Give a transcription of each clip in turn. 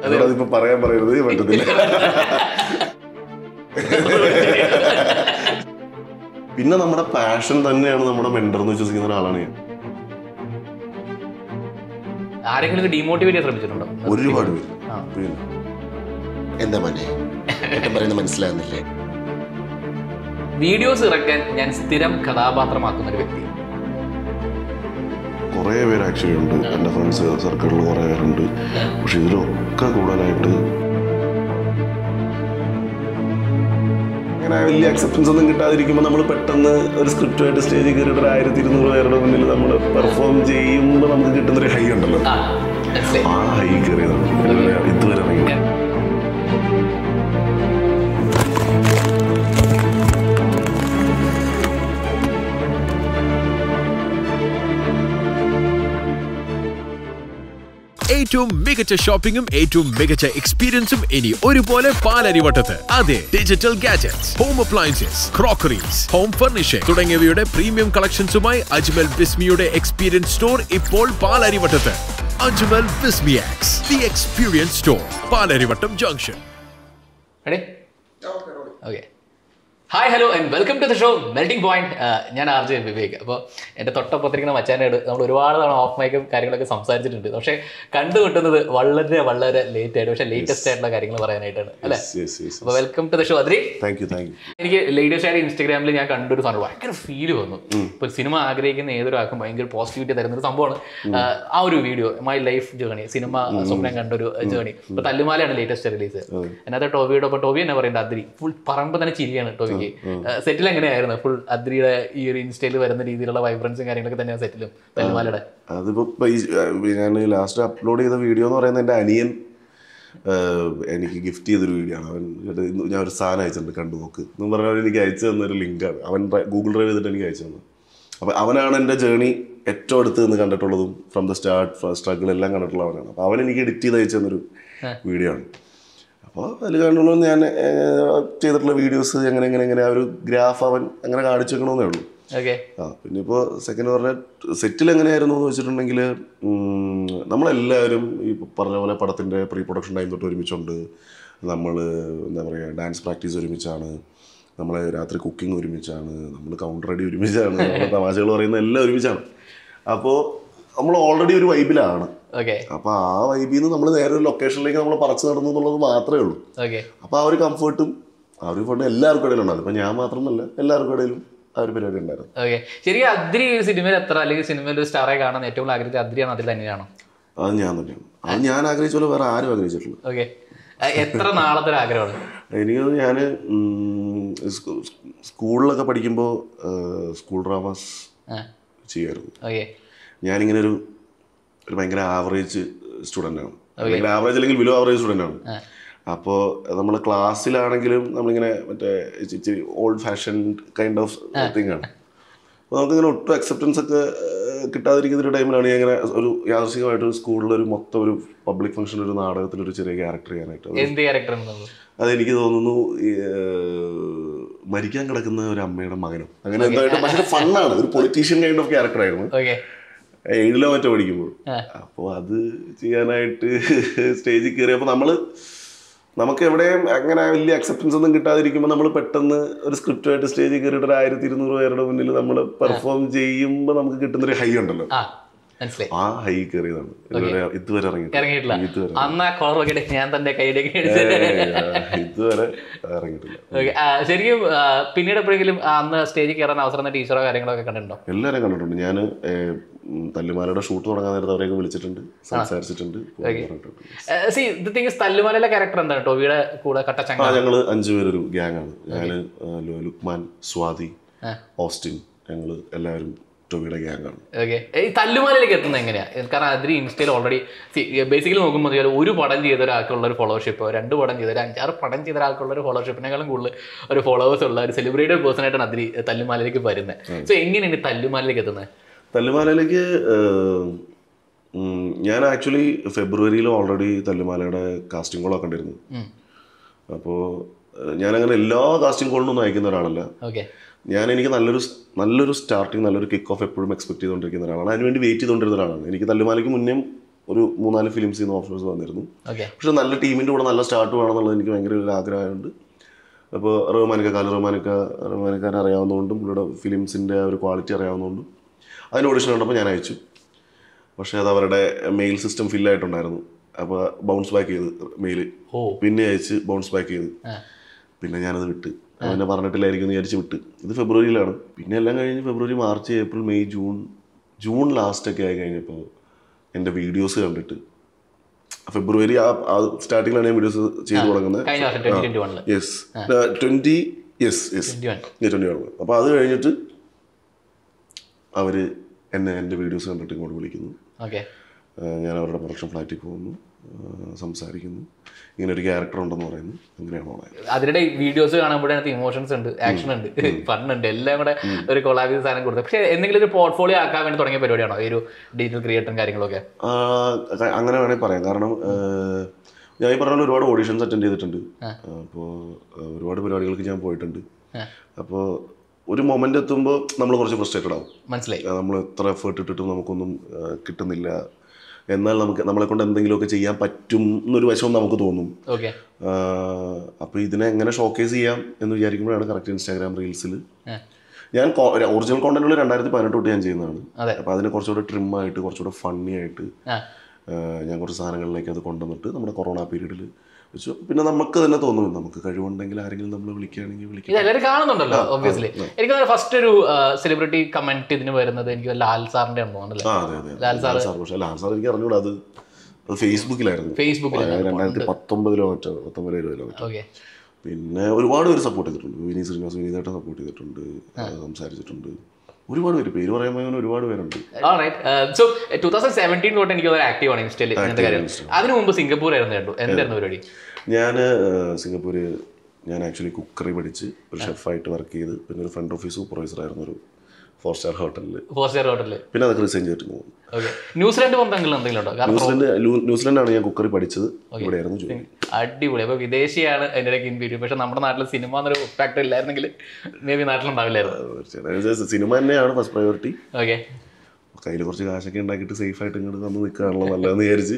എന്നോട് അതിപ്പോ പറയാൻ പറയരുത് പറ്റത്തില്ല പിന്നെ നമ്മുടെ പാഷൻ തന്നെയാണ് നമ്മുടെ മെന്റർ എന്ന് വിശ്വസിക്കുന്ന ഒരാളാണ് ഞാൻ ആരെങ്കിലും ഡീമോട്ടിവേറ്റ് ചെയ്യാൻ ശ്രമിച്ചിട്ടുണ്ടോ ഒരുപാട് പേര് ആ. പിന്നെ എന്താ മോനെ ഏട്ടൻ പറയുന്നത് മനസ്സിലാകുന്നില്ലേ വീഡിയോസ് ഇറക്കാൻ ഞാൻ സ്ഥിരം കഥാപാത്രമാക്കുന്ന ഒരു വ്യക്തി കുറേ പേര് ആക്ച്വലി ഉണ്ട് എൻ്റെ ഫ്രണ്ട്സ് സർക്കിളിൽ കുറേ പേരുണ്ട് പക്ഷെ ഇതിലൊക്കെ കൂടുതലായിട്ട് അങ്ങനെ വലിയ അക്സെപ്റ്റൻസ് ഒന്നും കിട്ടാതിരിക്കുമ്പോൾ നമ്മൾ പെട്ടെന്ന് ഒരു സ്ക്രിപ്റ്റുമായിട്ട് സ്റ്റേജിൽ കയറിയിട്ട് ഒരു ആയിരത്തി ഇരുന്നൂറ് പേരുടെ മുന്നിൽ നമ്മൾ പെർഫോം ചെയ്യുമ്പോൾ നമുക്ക് കിട്ടുന്ന ഒരു ഹൈ ഉണ്ടല്ലോ ആ മനസ്സിലായി ആ ഹൈ കയറിയതാണ് ഇതുവരെ ഇതുവരെ ഇറങ്ങി ഏറ്റവും മികച്ച ഷോപ്പിംഗും ഏറ്റവും മികച്ച എക്സ്പീരിയൻസും ഇനി ഒരുപോലെ പാലരിവട്ടത്ത് അതെ digital gadgets home appliances crockeries home furnishing തുടങ്ങിയവയുടെ പ്രീമിയം കളക്ഷൻസുമായി അജ്മൽ ബിസ്മിയുടെ എക്സ്പീരിയൻസ് സ്റ്റോർ ഇപ്പോൾ പാലരിവട്ടത്ത് അജ്മൽ ബിസ്മിയാക്സ് the experience store Palarivattam junction ready okay hi hello and welcome to the show melting point ഞാൻ ആർ ജെ വിവേക് അപ്പോൾ എൻ്റെ തൊട്ടപ്പുറത്തിരിക്കുന്ന മച്ചാനോട് നമ്മൾ ഒരുപാട് തവണ ഓഫ് മൈക്കും കാര്യങ്ങളൊക്കെ സംസാരിച്ചിട്ടുണ്ട് പക്ഷേ കണ്ടുകിട്ടുന്നത് വളരെ വളരെ ലേറ്റ് ആയിട്ട് പക്ഷേ ലേറ്റസ്റ്റ് ആയിട്ടുള്ള കാര്യങ്ങൾ പറയാനായിട്ടാണ് അല്ലേ അപ്പോൾ welcome to the show Adri thank you thank you എനിക്ക് ലേറ്റസ്റ്റ് ആയിട്ട് ഇൻസ്റ്റാഗ്രാമിൽ ഞാൻ കണ്ടൊരു സാധനം ഭയങ്കര ഫീല് വന്നു ഇപ്പൊ ഒരു സിനിമ ആഗ്രഹിക്കുന്ന ഏതൊരാൾക്കും ഭയങ്കര പോസിറ്റിവിറ്റി തരുന്ന ഒരു സംഭവമാണ് ആഹ് ആ ഒരു video my life journey cinema സ്വപ്നം കണ്ടൊരു ജേണി ഇപ്പൊ തല്ലുമാലയാണ് ലേറ്റസ്റ്റ് റിലീസ് അതിനകത്ത് ടോവിയുടെ ഒപ്പം ടോവി എന്നെ പറയുന്നത് അദ്രി ഫുൾ പറമ്പ് തന്നെ ചിരിയാണ് ടോവിക്ക് സെറ്റിൽ എങ്ങനെയായിരുന്നു ഫുൾ അദ്രിയുടെ ഈ ഒരു ഇൻസ്റ്റയിൽ വരുന്ന രീതിയിലുള്ള വൈബ്രൻസും കാര്യങ്ങളൊക്കെ തന്നെയാണ് സെറ്റിലും തല്ലുമാലയുടെ അതിപ്പോ ഇപ്പൊ ഈ ഞാൻ ലാസ്റ്റ് അപ്ലോഡ് ചെയ്ത വീഡിയോ എന്ന് പറയുന്നത് എൻ്റെ അനിയൻ ആഹ്, എനിക്ക് ഗിഫ്റ്റ് ചെയ്തൊരു വീഡിയോ ആണ് അവൻ ഇത് ഇന്ന് ഞാൻ ഒരു സാധനം അയച്ചിട്ടുണ്ട് കണ്ടു നോക്ക് എന്ന് പറഞ്ഞാൽ അവൻ എനിക്ക് അയച്ചു തന്നൊരു ലിങ്കാണ് അവൻ ഗൂഗിൾ ഡ്രൈവ് ചെയ്തിട്ട് എനിക്ക് അയച്ചു തന്നു അപ്പോൾ അവനാണ് എൻ്റെ ജേണി ഏറ്റവും അടുത്ത് നിന്ന് കണ്ടിട്ടുള്ളതും ഫ്രം ദ സ്റ്റാർട്ട് സ്ട്രഗിൾ എല്ലാം കണ്ടിട്ടുള്ള അവനാണ് അപ്പോൾ അവൻ എനിക്ക് എഡിറ്റ് ചെയ്ത് അയച്ചു തന്നൊരു വീഡിയോ ആണ് അപ്പോൾ അതിൽ കണ്ടുള്ള ഞാൻ ഏഹ്, ചെയ്തിട്ടുള്ള വീഡിയോസ് എങ്ങനെ എങ്ങനെ എങ്ങനെ ആ ഒരു ഗ്രാഫ് അവൻ അങ്ങനെ കാണിച്ചു വെക്കണമെന്നേ ഉള്ളൂ ഓക്കെ ആ പിന്നെ ഇപ്പോൾ സെക്കൻഡ് പറഞ്ഞ സെറ്റിൽ എങ്ങനെയായിരുന്നു എന്ന് വെച്ചിട്ടുണ്ടെങ്കിൽ നമ്മളെല്ലാവരും ഈ പറഞ്ഞ പോലെ പടത്തിൻ്റെ പ്രീ പ്രൊഡക്ഷൻ ടൈം തൊട്ട് ഒരുമിച്ചുണ്ട് നമ്മൾ എന്താ പറയുക ഡാൻസ് പ്രാക്ടീസ് ഒരുമിച്ചാണ് നമ്മൾ രാത്രി കുക്കിംഗ് ഒരുമിച്ചാണ് നമ്മൾ കൗണ്ടർ റെഡി ഒരുമിച്ചാണ് നമ്മൾ തമാശകൾ പറയുന്ന എല്ലാം ഒരുമിച്ചാണ് അപ്പോൾ നമ്മൾ ഓൾറെഡി ഒരു വൈബിലാണ് ഓക്കെ അപ്പോൾ ആ വൈബിൽ നിന്ന് നമ്മൾ നേരെ ഒരു ലൊക്കേഷനിലേക്ക് നമ്മൾ പറച്ച് നടന്നു എന്നുള്ളത് മാത്രമേ ഉള്ളൂ ഓക്കെ അപ്പോൾ ആ ഒരു കംഫർട്ടും ആ ഒരു ഫണ്ട് എല്ലാവർക്കും ഇടയിലും ഉണ്ടായിരുന്നു ഇപ്പം ഞാൻ മാത്രമല്ല എല്ലാവർക്കും ഇടയിലും ആ ഒരു പരിപാടി ഉണ്ടായിരുന്നു ഓക്കെ ശരിക്കും അദ്രി സിനിമയിൽ എത്ര അല്ലെങ്കിൽ സിനിമയിൽ ഒരു സ്റ്റാറെ കാണാൻ ഏറ്റവും കൂടുതൽ ആഗ്രഹിച്ച അദ്രിയാണ് അതിൽ തന്നെയാണോ അത് ഞാൻ തന്നെയാണ് അത് ഞാൻ ആഗ്രഹിച്ച പോലെ വേറെ ആരും ആഗ്രഹിച്ചിട്ടില്ല ഓക്കെ എത്ര നാളത്തെ ഒരു ആഗ്രഹമാണ് എനിക്ക് ഞാൻ സ്കൂളിലൊക്കെ പഠിക്കുമ്പോൾ സ്കൂൾ ഡ്രാമാസ് ചെയ്യുമായിരുന്നു ഓക്കെ ഞാനിങ്ങനെ ഒരു ഒരു ഭയങ്കര ആവറേജ് സ്റ്റുഡൻ്റ് ആണ് ഭയങ്കര ആവറേജ് അല്ലെങ്കിൽ ബിലോ ആവറേജ് സ്റ്റുഡൻ്റ് ആണ് അപ്പോൾ നമ്മൾ ക്ലാസ്സിലാണെങ്കിലും നമ്മളിങ്ങനെ മറ്റേ ഇച്ചിരി old fashion kind of thing ആണ് അപ്പോൾ നമുക്കിങ്ങനെ ഒട്ടും അക്സെപ്റ്റൻസ് ഒക്കെ ഏഹ്, കിട്ടാതിരിക്കുന്ന ഒരു ടൈമിലാണ് ഞാൻ ഇങ്ങനെ ഒരു യാദർശികമായിട്ട് ഒരു സ്കൂളിൽ ഒരു മൊത്തം ഒരു പബ്ലിക് ഫംഗ്ഷൻ ഒരു നാടകത്തിൽ ഒരു ചെറിയ ക്യാരക്ടർ ചെയ്യാനായിട്ട് അത് എന്ത് ക്യാരക്ടർ എന്നുള്ളത് അതെനിക്ക് തോന്നുന്നു ഈ, ഏഹ്, മരിക്കാൻ കിടക്കുന്ന ഒരു അമ്മയുടെ മകനും അങ്ങനെ എന്തായിട്ട് ഭയങ്കര ഫണ്ണാണ് ഒരു പൊളിറ്റീഷ്യൻ കൈൻഡ് ഓഫ് ക്യാരക്ടർ ആയിരുന്നു ഓക്കെ ഏഴിലോ മറ്റോ പഠിക്കുമ്പോൾ ആ. അപ്പോൾ അത് ചെയ്യാനായിട്ട് സ്റ്റേജിൽ കയറിയപ്പോൾ നമ്മൾ നമുക്ക് എവിടെയും അങ്ങനെ വലിയ അക്സെപ്റ്റൻസ് ഒന്നും കിട്ടാതിരിക്കുമ്പോൾ നമ്മൾ പെട്ടെന്ന് ഒരു സ്ക്രിപ്റ്റുമായിട്ട് സ്റ്റേജിൽ കയറിയിട്ട് ഒരു ആയിരത്തി ഇരുന്നൂറ് പേരുടെ മുന്നിൽ നമ്മൾ പെർഫോം ചെയ്യുമ്പോൾ നമുക്ക് കിട്ടുന്ന ഒരു ഹൈ ഉണ്ടല്ലോ ആ മനസ്സിലായി ആ ഹൈ കയറിയതാണ് ഇതുവരെ ഇതുവരെ ഇറങ്ങിയിട്ടില്ല ഇറങ്ങിയിട്ടില്ല ഇതുവരെ അന്ന് ആ കോളർ നോക്കിയിട്ട് ഞാൻ തന്റെ കയ്യിലേക്ക് ഏയ്, ഇതുവരെ ഇറങ്ങിയിട്ടില്ല Okay, ആ, ശരിക്കും ആ, പിന്നീട് എപ്പോഴെങ്കിലും ആ, അന്ന് സ്റ്റേജിൽ കയറാൻ അവസരം തന്ന ടീച്ചറോ കാര്യങ്ങളൊക്കെ കണ്ടിട്ടുണ്ടോ എല്ലാവരെയും കണ്ടിട്ടുണ്ട് ഞാൻ തല്ലുമാലയുടെ ഷൂട്ട് തുടങ്ങാൻ നേരത്തെ അവരെയൊക്കെ വിളിച്ചിട്ടുണ്ട് സംസാരിച്ചിട്ടുണ്ട് പോകാൻ പറഞ്ഞിട്ടുണ്ട്. സി ദ തിങ് തല്ലുമലയിലെ ക്യാരക്ടർ എന്താണ് ടോവിയുടെ കൂടെ ആ കട്ടച്ചങ്ങ ഞങ്ങള് അഞ്ചുപേരൊരു ഗ്യാങ് ആണ് ഞാൻ ലുക്മാൻ സ്വാതി ആ. ഓസ്റ്റിൻ ഞങ്ങള് എല്ലാവരും ടൊവിയുടെ ഗ്യാങ് ആണ് ഓക്കെ ഈ തല്ലുമാലയിലേക്ക് എത്തുന്നത് എങ്ങനെയാ കാരണം അതിന് ഇൻസ്റ്റയിൽ ഓൾറെഡി ബേസിക്കലി നോക്കുമ്പോൾ ഇതിൽ ഒരു പടം ചെയ്ത ഒരാൾക്കുള്ള ഒരു ഫോളോവർഷിപ്പ് രണ്ട് പടം ചെയ്ത ഒരു അഞ്ചാറ് പടം ചെയ്ത ഒരാൾക്കുള്ള ഒരു ഫോളോവർഷിപ്പിനേക്കാളും കൂടുതൽ ഒരു ഫോളോവേഴ്സ് ഉള്ള ഒരു സെലിബ്രേറ്റഡ് പേഴ്സൺ ആയിട്ടാണ് അതിരി തല്ലുമാലയിലേക്ക് വരുന്നത് സോ എങ്ങനെയാണ് ഈ തല്ലുമാലയിലേക്ക് എത്തുന്നത് തല്ലുമാലയിലേക്ക് ഏഹ്, ഉം, ഞാൻ ആക്ച്വലി ഫെബ്രുവരിയിൽ ഓൾറെഡി തല്ലുമാലയുടെ കാസ്റ്റിംഗ് കോളൊക്കെ ഉണ്ടായിരുന്നു അപ്പോൾ ഞാനങ്ങനെ എല്ലാ കാസ്റ്റിംഗ് കോളിനൊന്നും അയക്കുന്ന ഒരാളല്ല ഓക്കെ ഞാൻ എനിക്ക് നല്ലൊരു സ്- നല്ലൊരു സ്റ്റാർട്ടിങ് നല്ലൊരു കിക്ക് ഓഫ് എപ്പോഴും എക്സ്പെക്ട് ചെയ്തുകൊണ്ടിരിക്കുന്ന ഒരാളാണ് അതിനുവേണ്ടി വെയിറ്റ് ചെയ്തുകൊണ്ടിരുന്ന ഒരാളാണ് എനിക്ക് തല്ലുമാലയ്ക്ക് മുന്നേ ഒരു മൂന്നാല് ഫിലിംസിൽ നിന്ന് ഓഫേഴ്സ് വന്നിരുന്നു ഓക്കെ പക്ഷെ നല്ല ടീമിൻ്റെ കൂടെ നല്ല സ്റ്റാർട്ട് വേണമെന്നുള്ളത് എനിക്ക് ഭയങ്കര ഒരു ആഗ്രഹമുണ്ട് അപ്പോൾ റഹ്മാനക്ക കാല റഹ്മാനക്ക റഹ്മാനക്കാരനെ അറിയാവുന്നതുകൊണ്ടും പുള്ളിയുടെ ഫിലിംസിൻ്റെ ഒരു ക്വാളിറ്റി അറിയാവുന്നതുകൊണ്ടും അതിന് ഓഡിഷൻ കണ്ടപ്പോൾ ഞാൻ അയച്ചു പക്ഷേ അത് അവരുടെ മെയിൽ സിസ്റ്റം ഫില്ലായിട്ടുണ്ടായിരുന്നു അപ്പോൾ ബൗൺസ് ബാക്ക് ചെയ്ത് മെയിൽ ഓ പിന്നെ അയച്ച് ബൗൺസ് ബാക്ക് ചെയ്ത് ആ. പിന്നെ ഞാനത് വിട്ട് അവനെ പറഞ്ഞിട്ടില്ലായിരിക്കും എന്ന് വിചാരിച്ച് വിട്ട് ഇത് ഫെബ്രുവരിയിലാണ് പിന്നെ എല്ലാം കഴിഞ്ഞ് February March April May June June ലാസ്റ്റൊക്കെ ആയി കഴിഞ്ഞപ്പോൾ എൻ്റെ വീഡിയോസ് കണ്ടിട്ട് ഫെബ്രുവരി ആ ആ സ്റ്റാർട്ടിങ്ങിലാണ് ഞാൻ വീഡിയോസ് ചെയ്തു തുടങ്ങുന്നത് കഴിഞ്ഞ വർഷം ട്വന്റി ട്വന്റി വണ്ണില് yes twenty yes yes twenty one twenty ആണ് അപ്പോൾ അത് കഴിഞ്ഞിട്ട് അവർ എന്നെ എൻ്റെ വീഡിയോസ് കണ്ടിട്ട് ഇങ്ങോട്ട് വിളിക്കുന്നു ഓക്കെ ആ, ഞാൻ അവരുടെ പ്രൊഡക്ഷൻ ഫ്ലാറ്റിൽ പോകുന്നു ആ, സംസാരിക്കുന്നു ഇങ്ങനെ ഒരു ക്യാരക്ടർ ഉണ്ടെന്ന് പറയുന്നു അങ്ങനെയാണ് ഉണ്ടായത് അതിനിടെ വീഡിയോസ് കാണുമ്പോഴതിനകത്ത് ഇമോഷൻസ് ഉണ്ട് ആക്ഷൻ ഉണ്ട് ഫണ്ണുണ്ട് എല്ലാം കൂടെ ഒരു കൊളാബ് ചെയ്ത സാധനം കൊടുത്തത് പക്ഷേ എന്തെങ്കിലും ഒരു പോർട്ട്ഫോളിയോ ആക്കാൻ വേണ്ടി തുടങ്ങിയ പരിപാടിയാണോ ഈ ഒരു ഡിജിറ്റൽ ക്രിയേറ്ററും കാര്യങ്ങളൊക്കെ ആ, ക- അങ്ങനെ വേണമെങ്കിൽ പറയാം കാരണം ആ, ഞാൻ ഈ പറഞ്ഞ പോലെ ഒരുപാട് ഓഡീഷൻസ് അറ്റൻഡ് ചെയ്തിട്ടുണ്ട് അപ്പോൾ ഒരുപാട് പരിപാടികൾക്ക് ഞാൻ പോയിട്ടുണ്ട് ആ. അപ്പോൾ ഒരു മൊമെൻ്റ് എത്തുമ്പോൾ നമ്മൾ കുറച്ച് ഫ്രസ്ട്രേറ്റഡ് ആവും മനസ്സിലായി നമ്മൾ എത്ര എഫേർട്ട് ഇട്ടിട്ടും നമുക്കൊന്നും ആ, കിട്ടുന്നില്ല എന്നാൽ നമുക്ക് നമ്മളെ കൊണ്ട് എന്തെങ്കിലുമൊക്കെ ചെയ്യാൻ പറ്റും എന്നൊരു വശം നമുക്ക് തോന്നും ഓക്കെ അപ്പോൾ ഇതിനെ എങ്ങനെ ഷോക്കേസ് ചെയ്യാം എന്ന് വിചാരിക്കുമ്പോഴാണ് കറക്റ്റ് ഇൻസ്റ്റാഗ്രാം റീൽസിൽ ആ. ഞാൻ ഒറിജിനൽ കോണ്ടന്റുകൾ രണ്ടായിരത്തി പതിനെട്ട് തൊട്ട് ഞാൻ ചെയ്യുന്നതാണ് അതെ. അപ്പോൾ അതിനെ കുറച്ചുകൂടെ ട്രിം ആയിട്ട് കുറച്ചുകൂടെ ഫണ്ണി ആയിട്ട് ആ ആ, ഞാൻ കുറച്ച് സാധനങ്ങളിലേക്ക് അത് കൊണ്ടുവന്നിട്ട് നമ്മുടെ കൊറോണ പീരീഡിൽ വെച്ചു പിന്നെ നമുക്ക് തന്നെ തോന്നും നമുക്ക് കഴിവുണ്ടെങ്കിൽ ആരെങ്കിലും നമ്മൾ വിളിക്കുകയാണെങ്കിൽ ഇത് വിളിക്കാം എല്ലാവരും കാണുന്നുണ്ടല്ലോ ഒബ്വിയസ്ലി എനിക്ക് ഫസ്റ്റ് ഒരു സെലിബ്രിറ്റി കമന്റ് ഇതിന് വരുന്നത് എനിക്ക് ലാൽ സാറിന്റെ ആണ് തോന്നുന്നത് ആ അതെ അതെ ലാൽ ലാൽ സാർ പക്ഷേ ലാൽ സാർ എനിക്ക് അറിഞ്ഞൂടാ അത് അത് ഫേസ്ബുക്കിലായിരുന്നു ഫേസ്ബുക്കിൽ രണ്ടായിരത്തി പത്തൊമ്പതിലോ മറ്റോ പത്തൊമ്പതിലോ ഇരുപതിലോ മറ്റോ ഓക്കെ പിന്നെ ഒരുപാട് പേര് സപ്പോർട്ട് ചെയ്തിട്ടുണ്ട് വിനീത് ശ്രീനിവാസ് വിനീതേട്ടൻ സപ്പോർട്ട് ചെയ്തിട്ടുണ്ട് സംസാരിച്ചിട്ടുണ്ട് ഒരുപാട് പേര് പേര് പറയുമ്പോൾ അങ്ങനെ ഒരുപാട് പേരുണ്ട് സോ ടൂ തൗസൻഡ് സെവൻറ്റീൻ തൊട്ട് എനിക്ക് ആക്റ്റീവ് ആണ് ഇൻസ്റ്റയിൽ ഇങ്ങനത്തെ കാര്യം അതിനു മുമ്പ് സിംഗപ്പൂർ ആയിരുന്നു കേട്ടോ എന്തായിരുന്നു പരിപാടി ഞാൻ സിംഗപ്പൂര് ഞാൻ ആക്ച്വലി കുക്കറി പഠിച്ച് ഒരു ഷെഫായിട്ട് വർക്ക് ചെയ്ത് പിന്നെ ഒരു ഫ്രണ്ട് ഓഫീസ് സൂപ്പർവൈസർ ആയിരുന്നു ഒരു ഫോർ സ്റ്റാർ ഹോട്ടലിൽ ഫോർ സ്റ്റാർ ഹോട്ടലിൽ പിന്നെ അതൊക്കെ റിസൈൻ ചെയ്തിട്ട് പോകും ഓക്കെ ന്യൂസിലാൻഡ് പോകുമ്പോൾ എന്തെങ്കിലും എന്തെങ്കിലും ഉണ്ടോ കാരണം ന്യൂസിലൻഡ് ലൂ- ന്യൂസിലൻഡാണ് ഞാൻ കുക്കറി പഠിച്ചത് ഇവിടെയായിരുന്നു ജോലി അടിപൊളി അപ്പൊ വിദേശിയാണ് എൻ്റെ ഇൻപീരിയർ പക്ഷെ നമ്മുടെ നാട്ടിൽ സിനിമ എന്നൊരു ഫാക്ടർ ഇല്ലായിരുന്നെങ്കിൽ മേ ബി നാട്ടിലുണ്ടാവില്ലായിരുന്നു തീർച്ചയായിട്ടും സിനിമ തന്നെയാണ് ഫസ്റ്റ് പ്രയോറിറ്റി ഓക്കെ കയ്യിൽ കുറച്ച് കാശൊക്കെ ഉണ്ടാക്കിയിട്ട് സേഫ് ആയിട്ട് ഇങ്ങോട്ട് വന്ന് നിൽക്കുകയാണല്ലോ നല്ലതെന്ന് വിചാരിച്ച്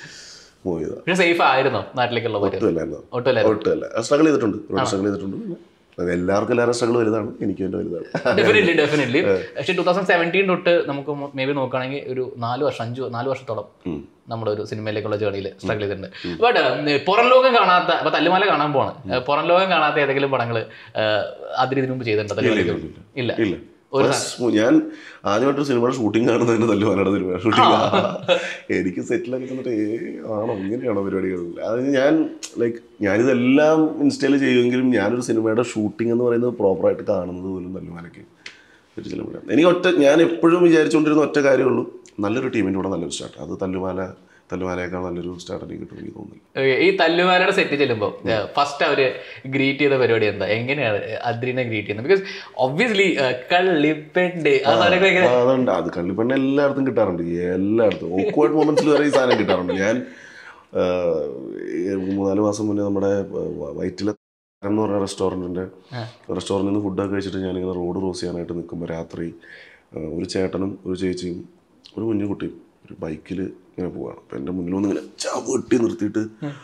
മൂവ് ചെയ്താ പക്ഷെ സേഫ് ആയിരുന്നോ നാട്ടിലേക്കുള്ള പറ്റും ഒട്ടുമല്ലായിരുന്നു ഒട്ടുമല്ലായിരുന്നു ഒട്ടുമല്ല സ്ട്രഗിൾ ചെയ്തിട്ടുണ്ട് ഒരുപാട് സ്ട്രഗിൾ ചെയ്തിട്ടുണ്ട് പിന്നെ അത് എല്ലാവർക്കും എല്ലാവരും സ്ട്രഗിൾ വലുതാണ് എനിക്കും എൻ്റെ വലുതാണ് ഡെഫിനറ്റ്ലി ഡെഫിനറ്റ്ലി പക്ഷെ ടൂ തൗസൻഡ് സെവൻറ്റീൻ തൊട്ട് നമുക്ക് മേ ബി നോക്കുകയാണെങ്കിൽ ഒരു നാല് വർഷം അഞ്ച് നാല് വർഷത്തോളം നമ്മുടെ ഒരു സിനിമയിലേക്കുള്ള ജേണിയിൽ സ്ട്രഗിൾ ചെയ്തിട്ടുണ്ട് ബട്ട് പുറം ലോകം കാണാത്ത അപ്പൊ തല്ലുമാല കാണാൻ പോവാണ് ഏഹ്, പുറം ലോകം കാണാത്ത ഏതെങ്കിലും പടങ്ങൾ അതിന് ഇതിനു മുമ്പ് ചെയ്തിട്ടുണ്ടോ തല്ലുമാലയ്ക്ക്? ഇല്ല ഇല്ല First ഞാൻ ആദ്യമായിട്ടൊരു സിനിമയുടെ ഷൂട്ടിംഗ് കാണുന്നതിന് നല്ല മലയാള സിനിമ ഷൂട്ടിംഗ് എനിക്ക് സെറ്റിലൊക്കെ ചെന്നിട്ട് ഏ ആണോ ഇങ്ങനെയാണോ പരിപാടികൾ അത് ഞാൻ ലൈക്ക് ഞാനിതെല്ലാം ഇൻസ്റ്റയിൽ ചെയ്യുമെങ്കിലും ഞാനൊരു സിനിമയുടെ ഷൂട്ടിംഗ് എന്ന് പറയുന്നത് പ്രോപ്പറായിട്ട് കാണുന്നത് പോലും തല്ലുമാലയ്ക്ക് ഒരു സിനിമയാണ് എനിക്ക് ഒറ്റ ഞാൻ എപ്പോഴും വിചാരിച്ചുകൊണ്ടിരുന്ന ഒറ്റ കാര്യമുള്ളൂ നല്ലൊരു ടീമിൻ്റെ കൂടെ നല്ലൊരു സ്റ്റാർട്ട് അത് തല്ലുമാല തല്ലുമാലയേക്കാൾ നല്ലൊരു സ്റ്റാർട്ട് എനിക്ക് കിട്ടും എനിക്ക് തോന്നുന്നില്ല Okay, ഈ തല്ലുമാലയുടെ സെറ്റ് ചെല്ലുമ്പോൾ ഫസ്റ്റ് അവര് ഗ്രീറ്റ് ചെയ്ത പരിപാടി എന്താ എങ്ങനെയാണ് അദ്രീനെ ഗ്രീറ്റ് ചെയ്യുന്നത് ബിക്കോസ് ഒബ്വിയസ്ലി കള്ളിപ്പെണ്ട് ആ സാധനമൊക്കെ എങ്ങനെ ആ, അതുണ്ട് അത് കള്ളിപ്പെണ്ണ എല്ലായിടത്തും കിട്ടാറുണ്ട് എല്ലായിടത്തും ഓക്വേർഡ് മൊമെന്റ്സിൽ വരെ ഈ സാധനം കിട്ടാറുണ്ട് ഞാൻ ആ, ഈ മൂന്നാല് മാസം മുന്നേ നമ്മുടെ വൈറ്റിലെ എന്ന് പറഞ്ഞ റെസ്റ്റോറൻറ്റിൻ്റെ റെസ്റ്റോറൻറ്റിൽ നിന്ന് ഫുഡൊക്കെ കഴിച്ചിട്ട് ഞാനിങ്ങനെ റോഡ് ക്രോസ് ചെയ്യാനായിട്ട് നിൽക്കുമ്പോൾ രാത്രി ആ, ഒരു ചേട്ടനും ഒരു ചേച്ചിയും ഒരു കുഞ്ഞു കുട്ടിയും ഒരു ബൈക്കിൽ ഇങ്ങനെ പോവാണ് അപ്പം എൻ്റെ മുന്നിൽ വന്ന് ഇങ്ങനെ ചവിട്ടി നിർത്തിയിട്ട്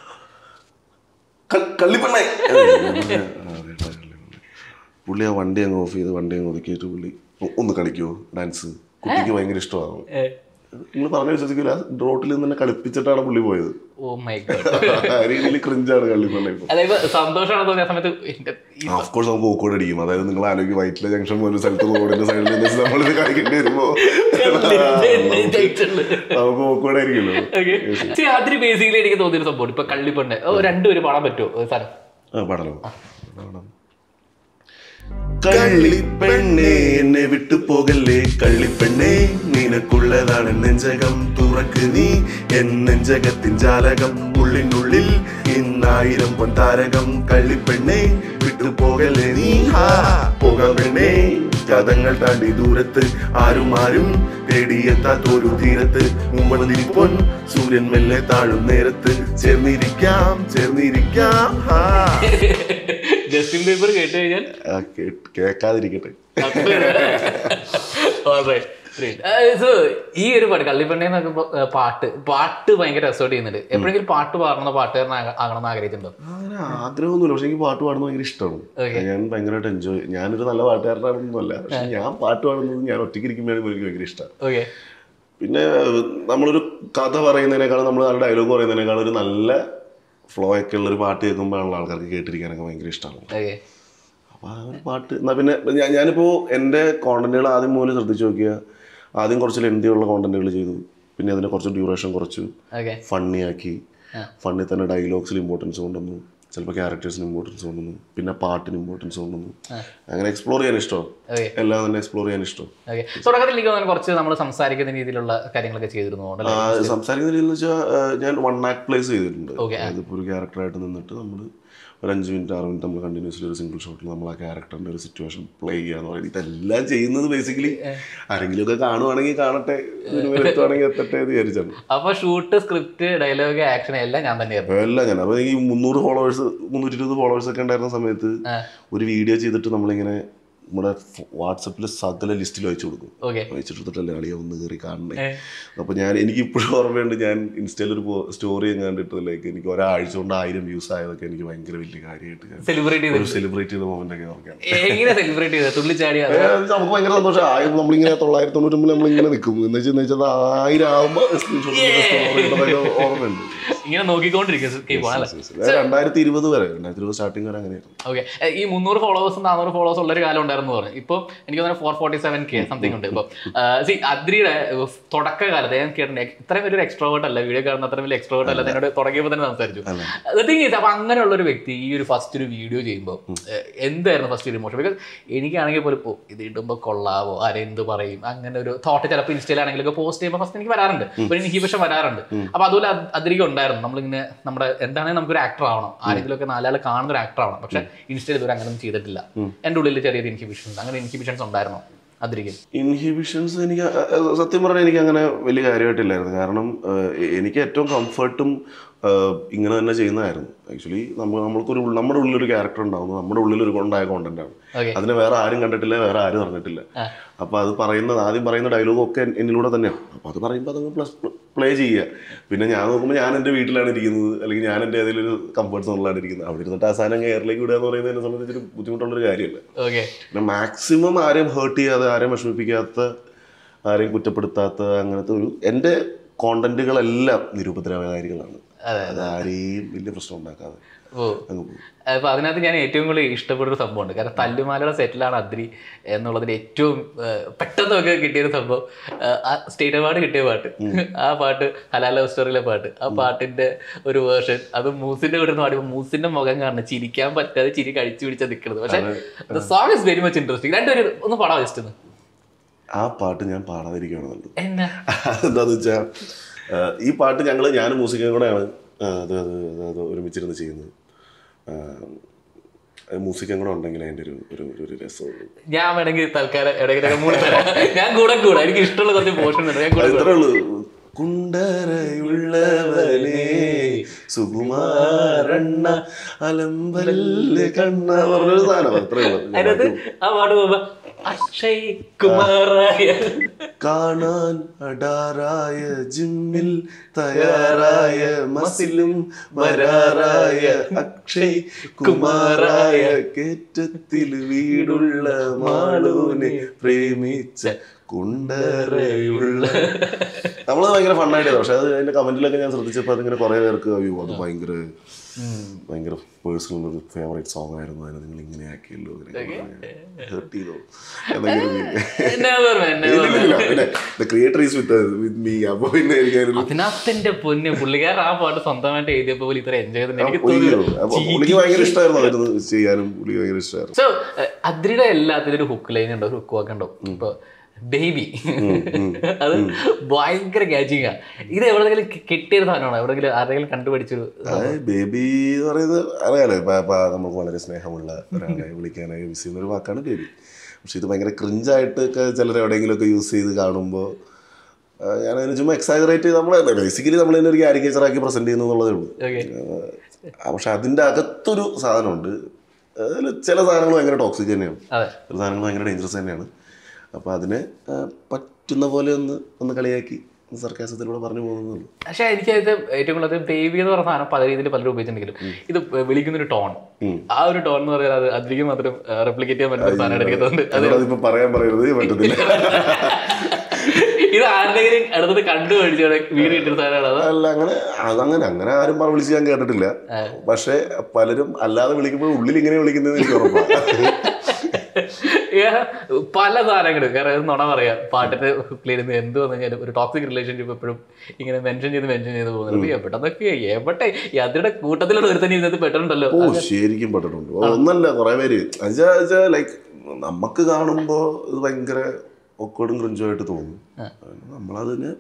"ക- കള്ളിപ്പെണ്ണേ ആ, അതേട്ടാ, കള്ളിപ്പെണ്ണേ. പുള്ളി ആ വണ്ടി അങ്ങ് ഓഫ് ചെയ്ത് വണ്ടി അങ്ങ് ഒതുക്കിയിട്ട് പുള്ളി "ഒ- ഒന്ന് കളിക്കുമോ ഡാൻസ് കുട്ടിക്ക് ഭയങ്കര ഇഷ്ടമാണ് നിങ്ങൾ പറഞ്ഞ വിശ്വസിക്കില്ല റോട്ടിൽ നിന്ന് തന്നെ കളിപ്പിച്ചിട്ടാണ് പുള്ളി പോയത് ഓ മൈ ഗോഡ് ആ രീതിയിൽ ക്രിഞ്ചാണ് കള്ളിപ്പെണ്ണ ഇപ്പൊ അതായത് സന്തോഷമാണ് തോന്നിയ സമയത്ത് എന്റെ ഈ ഓഫ് കോഴ്സ് നമുക്ക് ഓക്കോട് അടിക്കും അതായത് നിങ്ങൾ ആലോചിക്കും വൈറ്റിലെ ജംഗ്ഷൻ പോലെ ഒരു സ്ഥലത്ത് റോഡിന്റെ സൈഡിൽ നിന്ന് നമ്മളിത് കളിക്കേണ്ടി വരുമ്പോ നമുക്ക് ഓക്കോട് ആയിരിക്കുമല്ലോ Okay. See, അതിന് ബേസിക്കലി എനിക്ക് തോന്നിയൊരു സംഭവം ഇപ്പൊ കള്ളിപ്പെണ്ണ് ഓ, രണ്ടുപേരും പാടാൻ പറ്റുമോ ഒരു സാധനം ആ പാടലോ പാടാം കള്ളിപ്പെണ്ണേ എന്നെ വിട്ടു പോകല്ലേ കള്ളിപ്പെണ്ണേ നിനക്കുള്ളതാണ് നെഞ്ചകം തുറക്ക് നീ എൻ നെഞ്ചകത്തിൻ ജാലകം ഉള്ളിനുള്ളിൽ ഇന്നായിരം പൊൻതാരകം കള്ളിപ്പെണ്ണേ വിട്ടു പോകല്ലേ നീ ഹാ പോകാം പെണ്ണേ കഥങ്ങൾ താണ്ടി ദൂരത്ത് ആരും ആരും തേടിയെത്താത്തൊരു തീരത്ത് മുമ്പതിൽ പൊൻ സൂര്യൻ മെല്ലെ താഴും നേരത്ത് ചേർന്നിരിക്കാം ചേർന്നിരിക്കാം ഹാ ജസ്റ്റിൻ ബീബർ കേട്ട് കഴിഞ്ഞാൽ ആ, കേ- കേൾക്കാതിരിക്കട്ടെ Great. Uh, so, ഈ ഒരു പാട്ട് കള്ളിപ്പെണ്ണ എന്നൊക്കെ പ- uh, പാട്ട് പാട്ട് ഭയങ്കര രസമായിട്ട് ചെയ്യുന്നുണ്ട് എപ്പോഴെങ്കിലും പാട്ട് പാടുന്ന പാട്ടുകാരൻ ആകണമെന്ന് ആഗ്രഹിച്ചിട്ടുണ്ടോ അങ്ങനെ ആഗ്രഹമൊന്നുമില്ല പക്ഷെ എനിക്ക് പാട്ട് പാടുന്നത് ഭയങ്കര ഇഷ്ടമാണ് ഞാൻ ഭയങ്കരമായിട്ട് എൻജോയ് ഞാനൊരു നല്ല പാട്ടുകാരനാണെന്നല്ല പക്ഷെ ഞാൻ പാട്ട് പാടുന്നത് ഞാൻ ഒറ്റയ്ക്ക് ഇരിക്കുമ്പോഴാണ് എനിക്ക് ഭയങ്കര ഇഷ്ടമാണ് ഓക്കെ പിന്നെ നമ്മളൊരു കഥ പറയുന്നതിനേക്കാളും നമ്മൾ നല്ല ഡയലോഗ് പറയുന്നതിനേക്കാളും ഒരു നല്ല ഫ്ലോ ഒക്കെ ഉള്ള ഒരു പാട്ട് കേൾക്കുമ്പോഴാണല്ലോ ആൾക്കാർക്ക് കേട്ടിരിക്കാനൊക്കെ ഭയങ്കര ഇഷ്ടമാണ് ഓക്കെ അപ്പോൾ ആ ഒരു പാട്ട് എന്നാൽ പിന്നെ ഞാൻ ഞാനിപ്പോൾ എൻ്റെ കോണ്ടന്റുകൾ ആദ്യം മുതൽ ശ്രദ്ധിച്ച് നോക്കിയാൽ ആദ്യം കുറച്ച് ലെന്തിയുള്ള കോണ്ടന്റുകൾ ചെയ്തു പിന്നെ അതിനെ കുറച്ച് ഡ്യൂറേഷൻ കുറച്ചു ഓക്കെ ഫണ്ണിയാക്കി ഫണ്ണിൽ തന്നെ ഡയലോഗ്സിൽ ഇമ്പോർട്ടൻസ് കൊണ്ടുവന്നു ചിലപ്പോൾ ക്യാരക്ടേഴ്സിന് ഇമ്പോർട്ടൻസ് കൊണ്ടുവന്നു പിന്നെ പാട്ടിന് ഇമ്പോർട്ടൻസ് കൊണ്ടുവന്നു അങ്ങനെ എക്സ്പ്ലോർ ചെയ്യാൻ ഇഷ്ടം ഓക്കെ എല്ലാം തന്നെ എക്സ്പ്ലോർ ചെയ്യാൻ ഇഷ്ടം ഓക്കെ തുടക്കത്തിൽ എനിക്ക് തോന്നുന്നു കുറച്ച് നമ്മൾ സംസാരിക്കുന്ന രീതിയിലുള്ള കാര്യങ്ങളൊക്കെ ചെയ്തിരുന്നു ആ, സംസാരിക്കുന്ന രീതിയിൽ വെച്ചാൽ ഞാൻ വൺ ആക്ട് പ്ലേസ് ചെയ്തിട്ടുണ്ട് Okay. അതിപ്പോൾ ഒരു ക്യാരക്ടറായിട്ട് നിന്നിട്ട് നമ്മൾ ഒരു അഞ്ച് മിനിറ്റ് ആറ് മിനിറ്റ് നമ്മൾ കണ്ടിന്യൂസ്ലി ഒരു സിംഗിൾ ഷോട്ടിൽ നമ്മൾ ആ ക്യാരക്ടറിന്റെ ഒരു സിറ്റുവേഷൻ പ്ലേ ചെയ്യാന്ന് പറയുന്നത് ഇതെല്ലാം ചെയ്യുന്നത് ബേസിക്കലി ആരെങ്കിലും ഒക്കെ കാണുവാണെങ്കിൽ കാണട്ടെ സിനിമയിൽ എത്തുവാണെങ്കിൽ എത്തട്ടെ എന്ന് വിചാരിച്ചാണ് അപ്പൊ ഷൂട്ട് സ്ക്രിപ്റ്റ് ഡയലോഗ് ആക്ഷൻ എല്ലാം ഞാൻ തന്നെയായിരുന്നു എല്ലാം ഞാൻ അപ്പോൾ ഈ മുന്നൂറ് ഫോളോവേഴ്സ് മുന്നൂറ്റി ഇരുപത് ഫോളോവേഴ്സ് ഒക്കെ ഉണ്ടായിരുന്ന സമയത്ത് ഒരു വീഡിയോ ചെയ്തിട്ട് നമ്മളിങ്ങനെ നമ്മുടെ വാട്സപ്പിൽ സകല ലിസ്റ്റിൽ അയച്ചു കൊടുക്കും ഓക്കെ അയച്ചിട്ടല്ലേ അളിയ ഒന്ന് കയറി കാണണേ അപ്പോൾ ഞാൻ എനിക്ക് ഇപ്പോഴും ഓർമ്മയുണ്ട് ഞാൻ ഇൻസ്റ്റയിൽ ഒരു സ്റ്റോറി കണ്ടിട്ട് ലൈക്ക് എനിക്ക് ഒരാഴ്ച കൊണ്ട് ആയിരം വ്യൂസ് ആയതൊക്കെ എനിക്ക് ഭയങ്കര വലിയ കാര്യമായിട്ട് ഞാൻ സെലിബ്രേറ്റ് ചെയ്ത് ഒരു സെലിബ്രേറ്റ് ചെയ്ത മൊമെന്റ് ഒക്കെ ഓർക്കാണ് എങ്ങനെ സെലിബ്രേറ്റ് ചെയ്തത് തുള്ളിച്ചാടി അത് നമുക്ക് ഭയങ്കര സന്തോഷം ആയിരം നമ്മളിങ്ങനെ തൊള്ളായിരത്തി തൊണ്ണൂറ്റൊമ്പതിൽ നമ്മളിങ്ങനെ നിൽക്കും എന്ന് വെച്ചാൽ വെച്ചാൽ ആയിരം ആകുമ്പോൾ സ്ക്രീൻഷോട്ട് ഓർമ്മയുണ്ട് ഇങ്ങനെ നോക്കിക്കൊണ്ടിരിക്കും പോകണം അല്ലേ അത് രണ്ടായിരത്തി ഇരുപത് വരെ രണ്ടായിരത്തി ഇരുപത് സ്റ്റാർട്ടിങ് വരെ അങ്ങനെയായിരുന്നു ഓക്കെ ഈ മുന്നൂറ് ഫോളോവേഴ്സും നാനൂറ് ഫോളോവേഴ്സ് ഉള്ള ഒരു കാലം ഉണ്ടായിരുന്നു പറഞ്ഞു ഇപ്പൊ എനിക്ക് തോന്നുന്നു four forty seven K something ഉണ്ട് ഇപ്പൊ സി അദ്രിയുടെ തുടക്ക കാലത്ത് ഞാൻ കേട്ടിട്ടുണ്ട് ഇത്രയും വലിയൊരു എക്സ്ട്രോവേർട്ട് അല്ല വീഡിയോ കാണുന്ന അത്രയും വലിയ എക്സ്ട്രോവേർട്ട് അല്ല എന്നോട് തുടങ്ങിയപ്പോൾ തന്നെ സംസാരിച്ചു തിങ് ഈസ് അപ്പൊ അങ്ങനെയുള്ള ഒരു വ്യക്തി ഈ ഒരു ഫസ്റ്റ് ഒരു വീഡിയോ ചെയ്യുമ്പോൾ എന്തായിരുന്നു ഫസ്റ്റ് ഒരു ഇമോഷൻ ബിക്കോസ് എനിക്കാണെങ്കിൽ പോലും ഓ ഇത് ഇടുമ്പോൾ കൊള്ളാവോ ആരെന്ത് പറയും അങ്ങനെ ഒരു തോട്ട് ചിലപ്പോൾ ഇൻസ്റ്റയിലാണെങ്കിലൊക്കെ പോസ്റ്റ് ചെയ്യുമ്പോൾ ഫസ്റ്റ് എനിക്ക് വരാറുണ്ട് ഒരു ഇൻഹിബിഷൻ വരാറുണ്ട് അപ്പൊ അതുപോലെ അധികം ഉണ്ടായിരുന്നു നമ്മളിങ്ങനെ നമ്മുടെ എന്താണെങ്കിൽ നമുക്കൊരു ആക്ടർ ആവണം ആരെങ്കിലും ഒക്കെ നാലാൾ കാണുന്ന ഒരു ആക്ടർ ആവണം പക്ഷെ ഇൻസ്റ്റയിൽ ഇതുവരെ അങ്ങനെ ഒന്നും ചെയ്തിട്ടില്ല എൻ്റെ ഉള്ളിൽ ചെറിയൊരു ഇൻഹിബിഷൻസ് അങ്ങനെ ഇൻഹിബിഷൻസ് ഉണ്ടായിരുന്നോ അതിരിക്കും ഇൻഹിബിഷൻസ് എനിക്ക് അ- അ- സത്യം പറഞ്ഞാൽ എനിക്ക് അങ്ങനെ വലിയ കാര്യമായിട്ടില്ലായിരുന്നു കാരണം ഏഹ്, എ- എനിക്ക് ഏറ്റവും കംഫർട്ടും ഇങ്ങനെ തന്നെ ചെയ്യുന്നതായിരുന്നു ആക്ച്വലി നമ്മൾ നമ്മൾക്കൊരു ഉൾ- നമ്മുടെ ഉള്ളിലൊരു ക്യാരക്ടർ ഉണ്ടാവുന്നു നമ്മുടെ ഉള്ളിലൊരു ഉണ്ടായ കോണ്ടന്റ് ആണ് Okay. അതിനെ വേറെ ആരും കണ്ടിട്ടില്ല വേറെ ആരും അറിഞ്ഞിട്ടില്ല അപ്പൊ അത് പറയുന്നത് ആദ്യം പറയുന്ന ഡയലോഗും ഒക്കെ എൻ- എന്നിലൂടെ തന്നെയാണ് അപ്പൊ അത് പറയുമ്പോൾ അതങ്ങ് പ്ലസ് പ്ലേ ചെയ്യുക പിന്നെ ഞാൻ നോക്കുമ്പോൾ ഞാൻ എൻ്റെ വീട്ടിലാണ് ഇരിക്കുന്നത് അല്ലെങ്കിൽ ഞാൻ എൻ്റെ ഏതെങ്കിലും ഒരു കംഫർട്ട് സോണിലാണ് ഇരിക്കുന്നത് അവിടെ ഇരുന്നിട്ട് ആ സാധനം എയറിലേക്ക് വിടുക എന്ന് പറയുന്നത് എന്നെ സംബന്ധിച്ചൊരു ബുദ്ധിമുട്ടുള്ളൊരു കാര്യമല്ല ഓക്കെ പിന്നെ മാക്സിമം ആരെയും ഹേർട്ട് ചെയ്യാതെ ആരെയും വിഷമിപ്പിക്കാത്ത ആരെയും കുറ്റപ്പെടുത്താത്ത അങ്ങനത്തെ ഒരു എൻ്റെ കോണ്ടന്റുകളെല്ലാം നിരുപദ്രവകാരികളാണ് അതെ, അത് ആരെയും വലിയ പ്രശ്നം ഉണ്ടാക്കാതെ ഓ അങ്ങ് പോകും അപ്പൊ അതിനകത്ത് ഞാൻ ഏറ്റവും കൂടുതൽ ഇഷ്ടപ്പെട്ട ഒരു സംഭവമുണ്ട് കാരണം തല്ലുമാലയുടെ സെറ്റിലാണ് അദ്രി എന്നുള്ളതിൽ ഏറ്റവും ഏഹ്, പെട്ടെന്നൊക്കെ കിട്ടിയൊരു സംഭവം ഏഹ്, ആ സ്റ്റേറ്റ് അവാർഡ് കിട്ടിയ പാട്ട് ആ പാട്ട് ഹലാല ലവ് സ്റ്റോറിയിലെ പാട്ട് ആ പാട്ടിന്റെ ഒരു വേർഷൻ അത് മൂസിന്റെ കൂടെ നിന്ന് പാടിയപ്പോൾ മൂസിന്റെ മുഖം കാണണം ചിരിക്കാൻ പറ്റാതെ ചിരി കഴിച്ചു പിടിച്ചാ നിൽക്കുന്നത് പക്ഷെ the song is very much interesting രണ്ടുപേരും ഒന്ന് പാടാം ജസ്റ്റ് ഒന്ന് ആ പാട്ട് ഞാൻ പാടാതിരിക്കുകയാണെന്നുണ്ട് എന്നാ എന്താന്ന് വെച്ചാൽ ഈ പാട്ട് ഞങ്ങൾ ഞാനും മ്യൂസിക്കും കൂടെയാണ് ആ, അത് അത് അത് അത് ഒരുമിച്ചിരുന്ന് ചെയ്യുന്നത് മ്യൂസിക്കും കൂടെ ഉണ്ടെങ്കിൽ അതിൻ്റെ ഒരു ഒരു ഒരു രസമുള്ളൂ ഞാൻ വേണമെങ്കിൽ തൽക്കാലം ഇടയ്ക്കിടയ്ക്ക് മൂടി തരാം ഞാൻ കൂടെ കൂടെ എനിക്ക് ഇഷ്ടമുള്ള കുറച്ച് പോർഷൻ ഉണ്ട് ഞാൻ കൂടെ കൂടെ അത്രേ ഉള്ളൂ കുണ്ടരയുള്ളവനെ സുകുമാരണ്ണ അലമ്പല് കണ്ണ പറഞ്ഞൊരു സാധനം അത്രേ ഉള്ളൂ അതിനകത്ത് ആ പാട്ട് പോകുമ്പോ അക്ഷയ് കുമാറായ കാണാൻ അടാറായ ജിമ്മിൽ തയ്യാറായ മസിലും വരാറായ അക്ഷയ് കുമാറായ കേറ്റത്തിൽ വീടുള്ള മാളൂനെ പ്രേമിച്ച കുണ്ടറയുള്ള നമ്മള് ഭയങ്കര ഫണ്ണായിട്ട് പക്ഷെ അത് അതിന്റെ കമന്റിലൊക്കെ ഞാൻ ശ്രദ്ധിച്ചപ്പോൾ അതിങ്ങനെ കുറെ പേർക്ക് അയ്യോ അത് ഭയങ്കര ഭയങ്കര പേഴ്സണൽ ഒരു ഫേവറേറ്റ് സോങ് ആയിരുന്നു അതിനെ നിങ്ങൾ ഇങ്ങനെ ആക്കിയല്ലോ ഹേർട്ട് ചെയ്തോ എന്തെങ്കിലും എന്നാ പറഞ്ഞെ, എന്നാ പറഞ്ഞെ? ഇല്ലില്ല, പിന്നെ the creator is with us- with me. അപ്പൊ പിന്നെ എനിക്കതിനൊരു അതിനകത്തിന്റെ പൊന്ന് പുള്ളിക്കാരൻ ആ പാട്ട് സ്വന്തമായിട്ട് എഴുതിയപ്പോ പോലും ഇത്ര എൻജോയ് ചെയ്തിട്ടുണ്ട് എനിക്ക് ഒയ്യോ. തോന്നുന്നു അപ്പൊ പുള്ളിക്ക് ഭയങ്കര ഇഷ്ടമായിരുന്നു അതിരുന്ന് ചെയ്യാനും പുള്ളിക്ക് ഭയങ്കര ഇഷ്ടമായിരുന്നു സോ അദ്രിയുടെ എല്ലാത്തിലും ഒരു ഹുക്ക് ലൈൻ ഉണ്ടോ ഹുക്ക് വാക്ക് ഉണ്ടോ ഇപ്പൊ ബേബി അത് ഭയങ്കര ക്യാച്ചിങ് ആ ഇത് എവിടെയെങ്കിലും കി- കിട്ടിയൊരു സാധനമാണോ എവിടെയെങ്കിലും ആരെങ്കിലും കണ്ടുപിടിച്ചൊരു അതായത് ബേബി എന്ന് പറയുന്നത് അറിയാലോ ഇപ്പൊ ഇപ്പൊ നമുക്ക് വളരെ സ്നേഹമുള്ള ഒരാളെ വിളിക്കാനായി യൂസ് ചെയ്യുന്ന ഒരു വാക്കാണ് ബേബി പക്ഷെ ഇത് ഭയങ്കര ക്രിഞ്ചായിട്ട് ഒക്കെ ചിലർ എവിടെയെങ്കിലുമൊക്കെ യൂസ് ചെയ്ത് കാണുമ്പോൾ ഞാൻ അതിന് ചുമ്മാ എക്സാജറേറ്റ് ചെയ്ത് നമ്മൾ ബേസിക്കലി നമ്മൾ ഇതിനെ ഒരു കാരിക്കേച്ചറാക്കി പ്രസന്റ് ചെയ്യുന്നു എന്നുള്ളതേ ഉള്ളൂ ഓക്കെ ആ, പക്ഷെ അതിൻ്റെ അകത്തൊരു സാധനമുണ്ട് അതിൽ ചില സാധനങ്ങൾ ഭയങ്കര ടോക്സിക് തന്നെയാണ് അതെ ചില സാധനങ്ങൾ ഭയങ്കര ഡേഞ്ചറസ് തന്നെയാണ് അപ്പോൾ അതിനെ ആ, പറ്റും പറ്റുന്ന പോലെ ഒന്ന് ഒന്ന് കളിയാക്കി ഒന്ന് സർക്കാസത്തിലൂടെ പറഞ്ഞു പോകുന്നുള്ളൂ പക്ഷേ എനിക്ക് ഇത് ഏറ്റവും കൂടുതൽ ബേബി എന്ന് പറഞ്ഞ സാധനം പല രീതിയിൽ പലരും ഉപയോഗിച്ചിട്ടുണ്ടെങ്കിലും ഇത് വിളിക്കുന്ന ഒരു ടോൺ ആ ഒരു ടോൺ എന്ന് പറഞ്ഞാൽ അത് അധികം മാത്രം റെപ്ലിക്കേറ്റ് ചെയ്യാൻ പറ്റുന്ന ഒരു സാധനമായിട്ട് എനിക്ക് തോന്നുന്നുണ്ട് അത് അതിപ്പോ പറയാൻ പറയരുത് പറ്റത്തില്ല ഇത് ആരുടെങ്കിലും അടുത്തത് കണ്ടു മേടിച്ചു വീട് കിട്ടുന്ന സാധനമാണ് അത് അല്ല അങ്ങനെ അതങ്ങനെ അങ്ങനെ ആരും പറ വിളിച്ച് ഞാൻ കേട്ടിട്ടില്ല പക്ഷെ പലരും അല്ലാതെ വിളിക്കുമ്പോൾ ഉള്ളിൽ ഇങ്ങനെ വിളിക്കുന്നത് എനിക്ക് ഉറപ്പാണ് ഏ, പല സാധനങ്ങളും കാരണം ഇത് നുണ പറയാം പാട്ടിന്റെ പ്ലേ ചെയ്യുന്നത് എന്ത് വന്നു കഴിഞ്ഞാലും ഒരു ടോക്സിക് റിലേഷൻഷിപ്പ് എപ്പോഴും ഇങ്ങനെ മെൻഷൻ ചെയ്ത് മെൻഷൻ ചെയ്ത് പോകുന്നത് എവിടെന്നൊക്കെ എവിടെ ഈ അതിന്റെ കൂട്ടത്തിലുള്ള ഒരു തന്നെ ഇതിനകത്ത് പെട്ടിട്ടുണ്ടല്ലോ ഓ ശരിക്കും പെട്ടിട്ടുണ്ട് ഓ, ഒന്നല്ല കുറെ പേര് എന്നുവെച്ചാ ലൈക്ക് നമുക്ക് കാണുമ്പോ ഇത് ഭയങ്കര ഒക്കോടും ക്രിഞ്ചുമായിട്ട് തോന്നും നമ്മളതിന്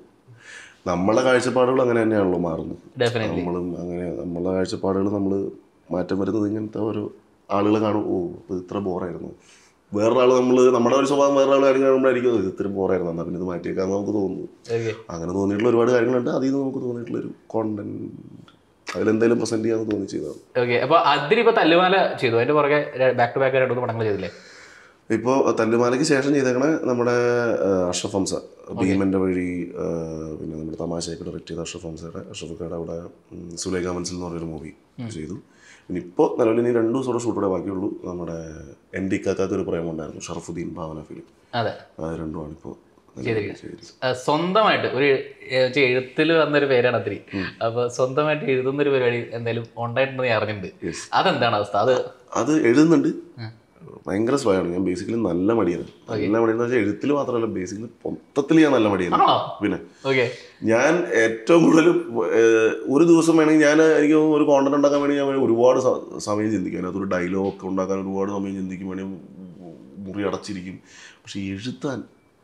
നമ്മളെ കാഴ്ചപ്പാടുകൾ അങ്ങനെ തന്നെയാണല്ലോ മാറുന്നത് ഡെഫിനറ്റ്ലി നമ്മളും അങ്ങനെ നമ്മളെ കാഴ്ചപ്പാടുകൾ നമ്മൾ മാറ്റം വരുന്നത് ഇങ്ങനത്തെ ഓരോ ആളുകൾ കാണും ഓ ഇപ്പൊ ഇത് ഇത്ര ബോറായിരുന്നു വേറൊരാൾ നമ്മൾ നമ്മുടെ ഒരു സ്വഭാവം വേറൊരാൾ കാര്യം കാണുമ്പോഴായിരിക്കും ഇത് ഇത്ര ബോറായിരുന്നു എന്നാൽ പിന്നെ ഇത് മാറ്റിയേക്കാന്ന് നമുക്ക് തോന്നുന്നു ഓക്കെ അങ്ങനെ തോന്നിയിട്ടുള്ള ഒരുപാട് കാര്യങ്ങളുണ്ട് അതിൽ നിന്ന് നമുക്ക് തോന്നിയിട്ടുള്ള ഒരു കോണ്ടന്റ് അതിലെന്തെങ്കിലും പ്രസന്റ് ചെയ്യാന്ന് തോന്നി ചെയ്തതാണ് ഓക്കെ അപ്പൊ അതിന് ഇപ്പൊ തല്ലുമാല ചെയ്തു അതിന്റെ പുറകെ ബാക്ക് ടു ബാക്ക് രണ്ടു മൂന്ന് പടങ്ങൾ ചെയ്തില്ലേ ഇപ്പോൾ തല്ലുമാലയ്ക്ക് ശേഷം ചെയ്തേക്കണ നമ്മുടെ ആ, അഷ്റഫ് ഹംസ ഭീമന്റെ വഴി ആ, പിന്നെ നമ്മുടെ തമാശയൊക്കെ ഡയറക്റ്റ് ചെയ്ത അഷ്റഫ് ഹംസയുടെ അഷ്റഫ് കയുടെ അവിടെ ഉം, സുലേഖ മൻസിൽ എന്ന് പറഞ്ഞൊരു മൂവി ചെയ്തു പിന്നെ ഇപ്പോൾ നിലവിൽ ഇനി രണ്ട് ദിവസത്തോടെ ഷൂട്ടോടെ ബാക്കിയുള്ളൂ നമ്മുടെ എൻ ഡി കാക്കാത്തൊരു പ്രേമുണ്ടായിരുന്നു ഷറഫുദ്ദീൻ ഭാവന ഫിലിം അതെ അത് രണ്ടുമാണ് ഇപ്പോൾ ചെയ്തിരിക്കുന്നത് ആ, സ്വന്തമായിട്ട് ഒരു എഴുത്തിൽ വന്നൊരു പേരാണ് അതിരി അപ്പൊ സ്വന്തമായിട്ട് എഴുതുന്ന ഒരു പരിപാടി എന്തായാലും ഉണ്ടായിട്ടുണ്ടെന്ന് ഞാൻ അറിഞ്ഞിട്ടുണ്ട് അതെന്താണ് അവസ്ഥ അത് അത് എഴുതുന്നുണ്ട് ഭയങ്കര സ്ലോ ആണ് ഞാൻ ബേസിക്കലി നല്ല മടിയാണ് നല്ല മടിയെന്ന് വെച്ചാൽ എഴുത്തിൽ മാത്രമല്ല ബേസിക്കലി മൊത്തത്തിൽ ഞാൻ നല്ല മടിയാണ് ആണോ പിന്നെ ഓക്കെ ഞാൻ ഏറ്റവും കൂടുതൽ ഏഹ്, ഒരു ദിവസം വേണമെങ്കിൽ ഞാൻ എനിക്ക് തോന്നുന്നു ഒരു കോണ്ടന്റ് ഉണ്ടാക്കാൻ വേണ്ടി ഞാൻ ഒരുപാട് സ- സമയം ചിന്തിക്കും അതിനകത്ത് ഒരു ഡയലോഗ് ഒക്കെ ഉണ്ടാക്കാൻ ഒരുപാട് സമയം ചിന്തിക്കും വേണമെങ്കിൽ മുറി അടച്ചിരിക്കും പക്ഷെ എഴുത്താൻ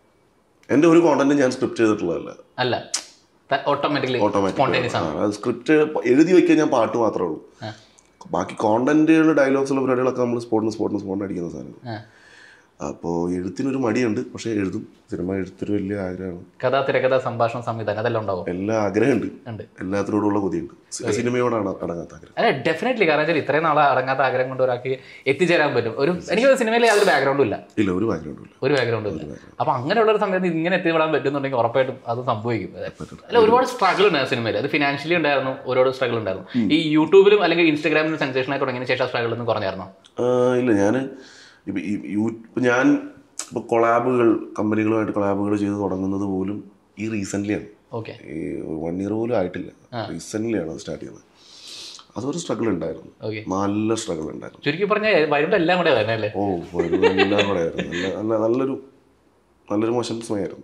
എൻ്റെ ഒരു കോണ്ടന്റ് ഞാൻ സ്ക്രിപ്റ്റ് ചെയ്തിട്ടുള്ളതല്ല അല്ല ഓട്ടോമാറ്റിക്കലി ഓട്ടോമാറ്റിക് സ്പോണ്ടേനിയസ് ആണ് സ്ക്രിപ്റ്റ് എഴുതി വെക്കാൻ ഞാൻ പാട്ട് മാത്രമേ ഉള്ളൂ ബാക്കി കോണ്ടന്റുകൾ ഡയലോഗ്സുള്ള പരിപാടികളൊക്കെ നമ്മൾ സ്പോട്ടിന് സ്പോട്ടിന് സ്പോട്ടിന് അടിക്കുന്ന സാധനം ആ. അപ്പോൾ എഴുത്തിനൊരു മടിയുണ്ട് പക്ഷേ എഴുതും സിനിമ എഴുത്തൊരു വലിയ ആഗ്രഹമാണ് കഥ തിരക്കഥ സംഭാഷണം സംവിധാനം അതെല്ലാം ഉണ്ടാവും എല്ലാ ആഗ്രഹമുണ്ട് ഉണ്ട് എല്ലാത്തിനോടുള്ള കൊതിയുണ്ട് സി- സിനിമയോടാണ് അടങ്ങാത്ത ആഗ്രഹം അല്ല ഡെഫിനറ്റ്ലി കാരണം വെച്ചാൽ ഇത്രയും നാളെ അടങ്ങാത്ത ആഗ്രഹം കൊണ്ട് ഒരാൾക്ക് എത്തിച്ചേരാൻ പറ്റും ഒരു എനിക്ക് സിനിമയിൽ യാതൊരു ബാക്ക്ഗ്രൗണ്ടും ഇല്ല ഇല്ല ഒരു ബാക്ക്ഗ്രൗണ്ടും ഇല്ല ഒരു ബാക്ക്ഗ്രൗണ്ടും ഇല്ല അപ്പൊ അങ്ങനെയുള്ള ഒരു സമയത്ത് ഇങ്ങനെ എത്തിപ്പെടാൻ പറ്റുന്നുണ്ടെങ്കിൽ ഉറപ്പായിട്ടും അത് സംഭവിക്കും അല്ല ഒരുപാട് സ്ട്രഗിൾ ഉണ്ടായിരുന്നു സിനിമയിൽ അത് ഫിനാൻഷ്യലി ഉണ്ടായിരുന്നു ഒരുപാട് സ്ട്രഗിൾ ഉണ്ടായിരുന്നു ഈ യൂട്യൂബിലും അല്ലെങ്കിൽ ഇൻസ്റ്റാഗ്രാമിലും സെൻസേഷൻ ആയി തുടങ്ങിയതിന് ശേഷം സ്ട്രഗിൾ ഒന്നും കുറഞ്ഞായിരുന്നു ആ, ഇല്ല ഞാൻ ഇപ്പം ഈ യൂ ഇപ്പം ഞാൻ ഇപ്പോൾ കൊളാബുകൾ കമ്പനികളുമായിട്ട് കൊളാബുകൾ ചെയ്ത് തുടങ്ങുന്നത് പോലും ഈ റീസെൻ്റ്ലിയാണ് ഓക്കെ ഈ വൺ ഇയർ പോലും ആയിട്ടില്ല റീസെൻ്റ്ലിയാണ് അത് സ്റ്റാർട്ട് ചെയ്യുന്നത് അതൊരു സ്ട്രഗിൾ ഉണ്ടായിരുന്നു ഓക്കെ നല്ല സ്ട്രഗിൾ ഉണ്ടായിരുന്നു ചുരുക്കി പറഞ്ഞാൽ വരുമ്പോൾ എല്ലാം കൂടെ തന്നെ അല്ലേ ഓ ഒരു എല്ലാം കൂടെ ആയിരുന്നു നല്ല നല്ല നല്ലൊരു നല്ലൊരു മോശം സമയമായിരുന്നു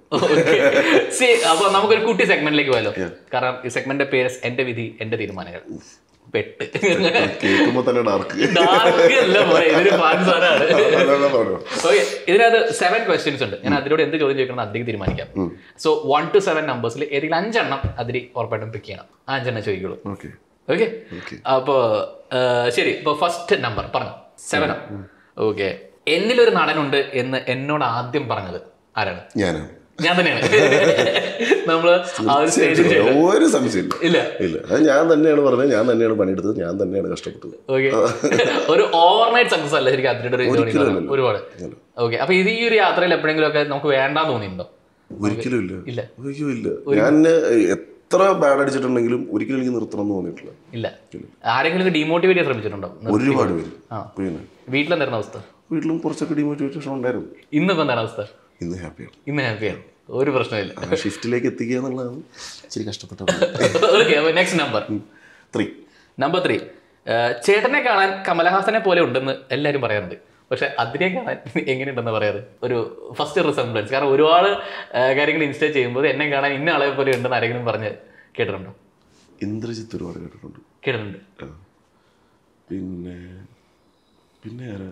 സി അപ്പൊ നമുക്കൊരു കുട്ടി സെഗ്മെന്റിലേക്ക് പോയാലോ കാരണം ഈ സെഗ്മെന്റിന്റെ പേര് എന്റെ വിധി എന്റെ തീരുമാനങ്ങൾ പെട്ട് കേൾക്കുമ്പോൾ തന്നെ ഡാർക്ക് Dark അല്ല മോനെ, ഇതൊരു fun സാധനമാണ്. ഓക്കെ ഇതിനകത്ത് സെവൻ ക്വസ്റ്റ്യൻസ് ഉണ്ട് ഞാൻ അതിലൂടെ എന്ത് ചോദ്യം ചോദിക്കണം അധികം തീരുമാനിക്കാം സോ വൺ ടു സെവൻ നമ്പേഴ്സിൽ ഏതെങ്കിലും അഞ്ചെണ്ണം അതിൽ ഉറപ്പായിട്ടും പിക്ക് ചെയ്യണം ആ അഞ്ചെണ്ണം ചോദിക്കുള്ളൂ ഓക്കെ ഓക്കെ Okay. അപ്പോൾ ശരി ഇപ്പോൾ ഫസ്റ്റ് നമ്പർ പറഞ്ഞു സെവനോ ഓക്കെ എന്നിലൊരു നടനുണ്ട് എന്ന് എന്നോട് ആദ്യം പറഞ്ഞത് ആരാണ് ഞാനാണ് ഞാൻ തന്നെയാണ് നമ്മള് ആ ഒരു സ്റ്റേജിൽ ഒരു സംശയമില്ല ഇല്ല ഇല്ല അത് ഞാൻ തന്നെയാണ് പറഞ്ഞത് ഞാൻ തന്നെയാണ് പണിയെടുത്തത് ഞാൻ തന്നെയാണ് കഷ്ടപ്പെട്ടത് ഓക്കെ ഒരു ഓവർനൈറ്റ് സക്സസ് അല്ല ശരിക്കും അതിന്റെ ഒരു ജോലി എന്ന് പറയുന്നത്. ഒരുപാട് ഇല്ല. ഓക്കെ അപ്പൊ ഇത് ഈ ഒരു യാത്രയിൽ എപ്പോഴെങ്കിലും ഒക്കെ നമുക്ക് വേണ്ടാന്ന് തോന്നിയിട്ടുണ്ടോ ഒരിക്കലും ഇല്ല ഇല്ല. ഒരിക്കലും ഇല്ല ഞാൻ എത്ര ബാഡ് അടിച്ചിട്ടുണ്ടെങ്കിലും ഒരിക്കലും എനിക്ക് നിർത്തണം എന്ന് തോന്നിയിട്ടില്ല ഇല്ല ആരെങ്കിലും ഡീമോട്ടിവേറ്റ് ചെയ്യാൻ ശ്രമിച്ചിട്ടുണ്ടോ ഒരുപാട് പേര് ആ. പിന്നെ വീട്ടിലെന്തായിരുന്നു അവസ്ഥ വീട്ടിലും കുറച്ചൊക്കെ ഡിമോട്ടിവേഷൻ ഉണ്ടായിരുന്നു ഇന്നിപ്പോ എന്താണ് അവസ്ഥ ഇന്ന് ഹാപ്പിയാണ് ഇന്ന് ഹാപ്പിയാണ് ഒരു പ്രശ്നമില്ല ആ ഷിഫ്റ്റിലേക്ക് എത്തിക്കുക എന്നുള്ളതാണ് ഇച്ചിരി കഷ്ടപ്പെട്ട ഓക്കെ അപ്പൊ next number three number three ചേട്ടനെ കാണാൻ കമലഹാസനെ പോലെ ഉണ്ടെന്ന് എല്ലാവരും പറയാറുണ്ട് പക്ഷെ അതിനെ കാണാൻ എങ്ങനെയുണ്ടെന്ന് പറയാറ് ഒരു ഫസ്റ്റ് റിസംബ്ലൻസ് കാരണം ഒരുപാട് ആ, കാര്യങ്ങൾ ഇൻസ്റ്റാ ചെയ്യുമ്പോൾ എന്നെ കാണാൻ ഇന്ന ആളെ പോലെ ഉണ്ടെന്ന് ആരെങ്കിലും പറഞ്ഞ് കേട്ടിട്ടുണ്ടോ ഇന്ദ്രജിത്ത് ഒരുപാട് കേട്ടിട്ടുണ്ട് കേട്ടിട്ടുണ്ട് ആ. പിന്നെ പിന്നെ ആരാ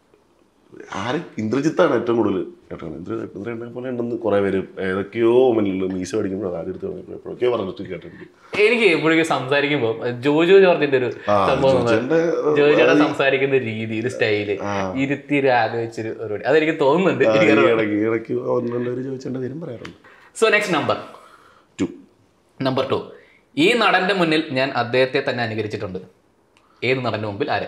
ആര് ഇന്ദ്രജിത്താണ് ഏറ്റവും കൂടുതൽ കേട്ടോ ഇന്ദ്ര ഇന്ദ്രനെ പോലെ ഉണ്ടെന്ന് കുറെ പേര് ഏതൊക്കെയോ മുന്നിൽ മീശ പഠിക്കുമ്പോൾ ആദ്യം എടുത്ത് പറഞ്ഞപ്പോൾ എപ്പോഴൊക്കെയോ പറഞ്ഞിട്ട് കേട്ടിട്ടുണ്ട് എനിക്ക് എപ്പോഴേക്കും സംസാരിക്കുമ്പോൾ ജോജോ ജോർജിന്റെ ഒരു ആ, സംഭവം ജോജോന്റെ, ജോജോയുടെ സംസാരിക്കുന്ന രീതി ഒരു സ്റ്റൈല് ഇരുത്തി ഒരു ആലോചിച്ചൊരു ഒരു അതെനിക്ക് തോന്നുന്നുണ്ട് ആ, എനിക്ക് ഈ ഇടയ്ക്ക് ഇടയ്ക്ക് ഒന്നുള്ളവർ ചോദിച്ചേണ്ട പേരും പറയാറുണ്ട് so next number two number two ഈ നടന്റെ മുന്നിൽ ഞാൻ അദ്ദേഹത്തെ തന്നെ അനുകരിച്ചിട്ടുണ്ട് ഏത് നടന്റെ മുമ്പിൽ ആരെ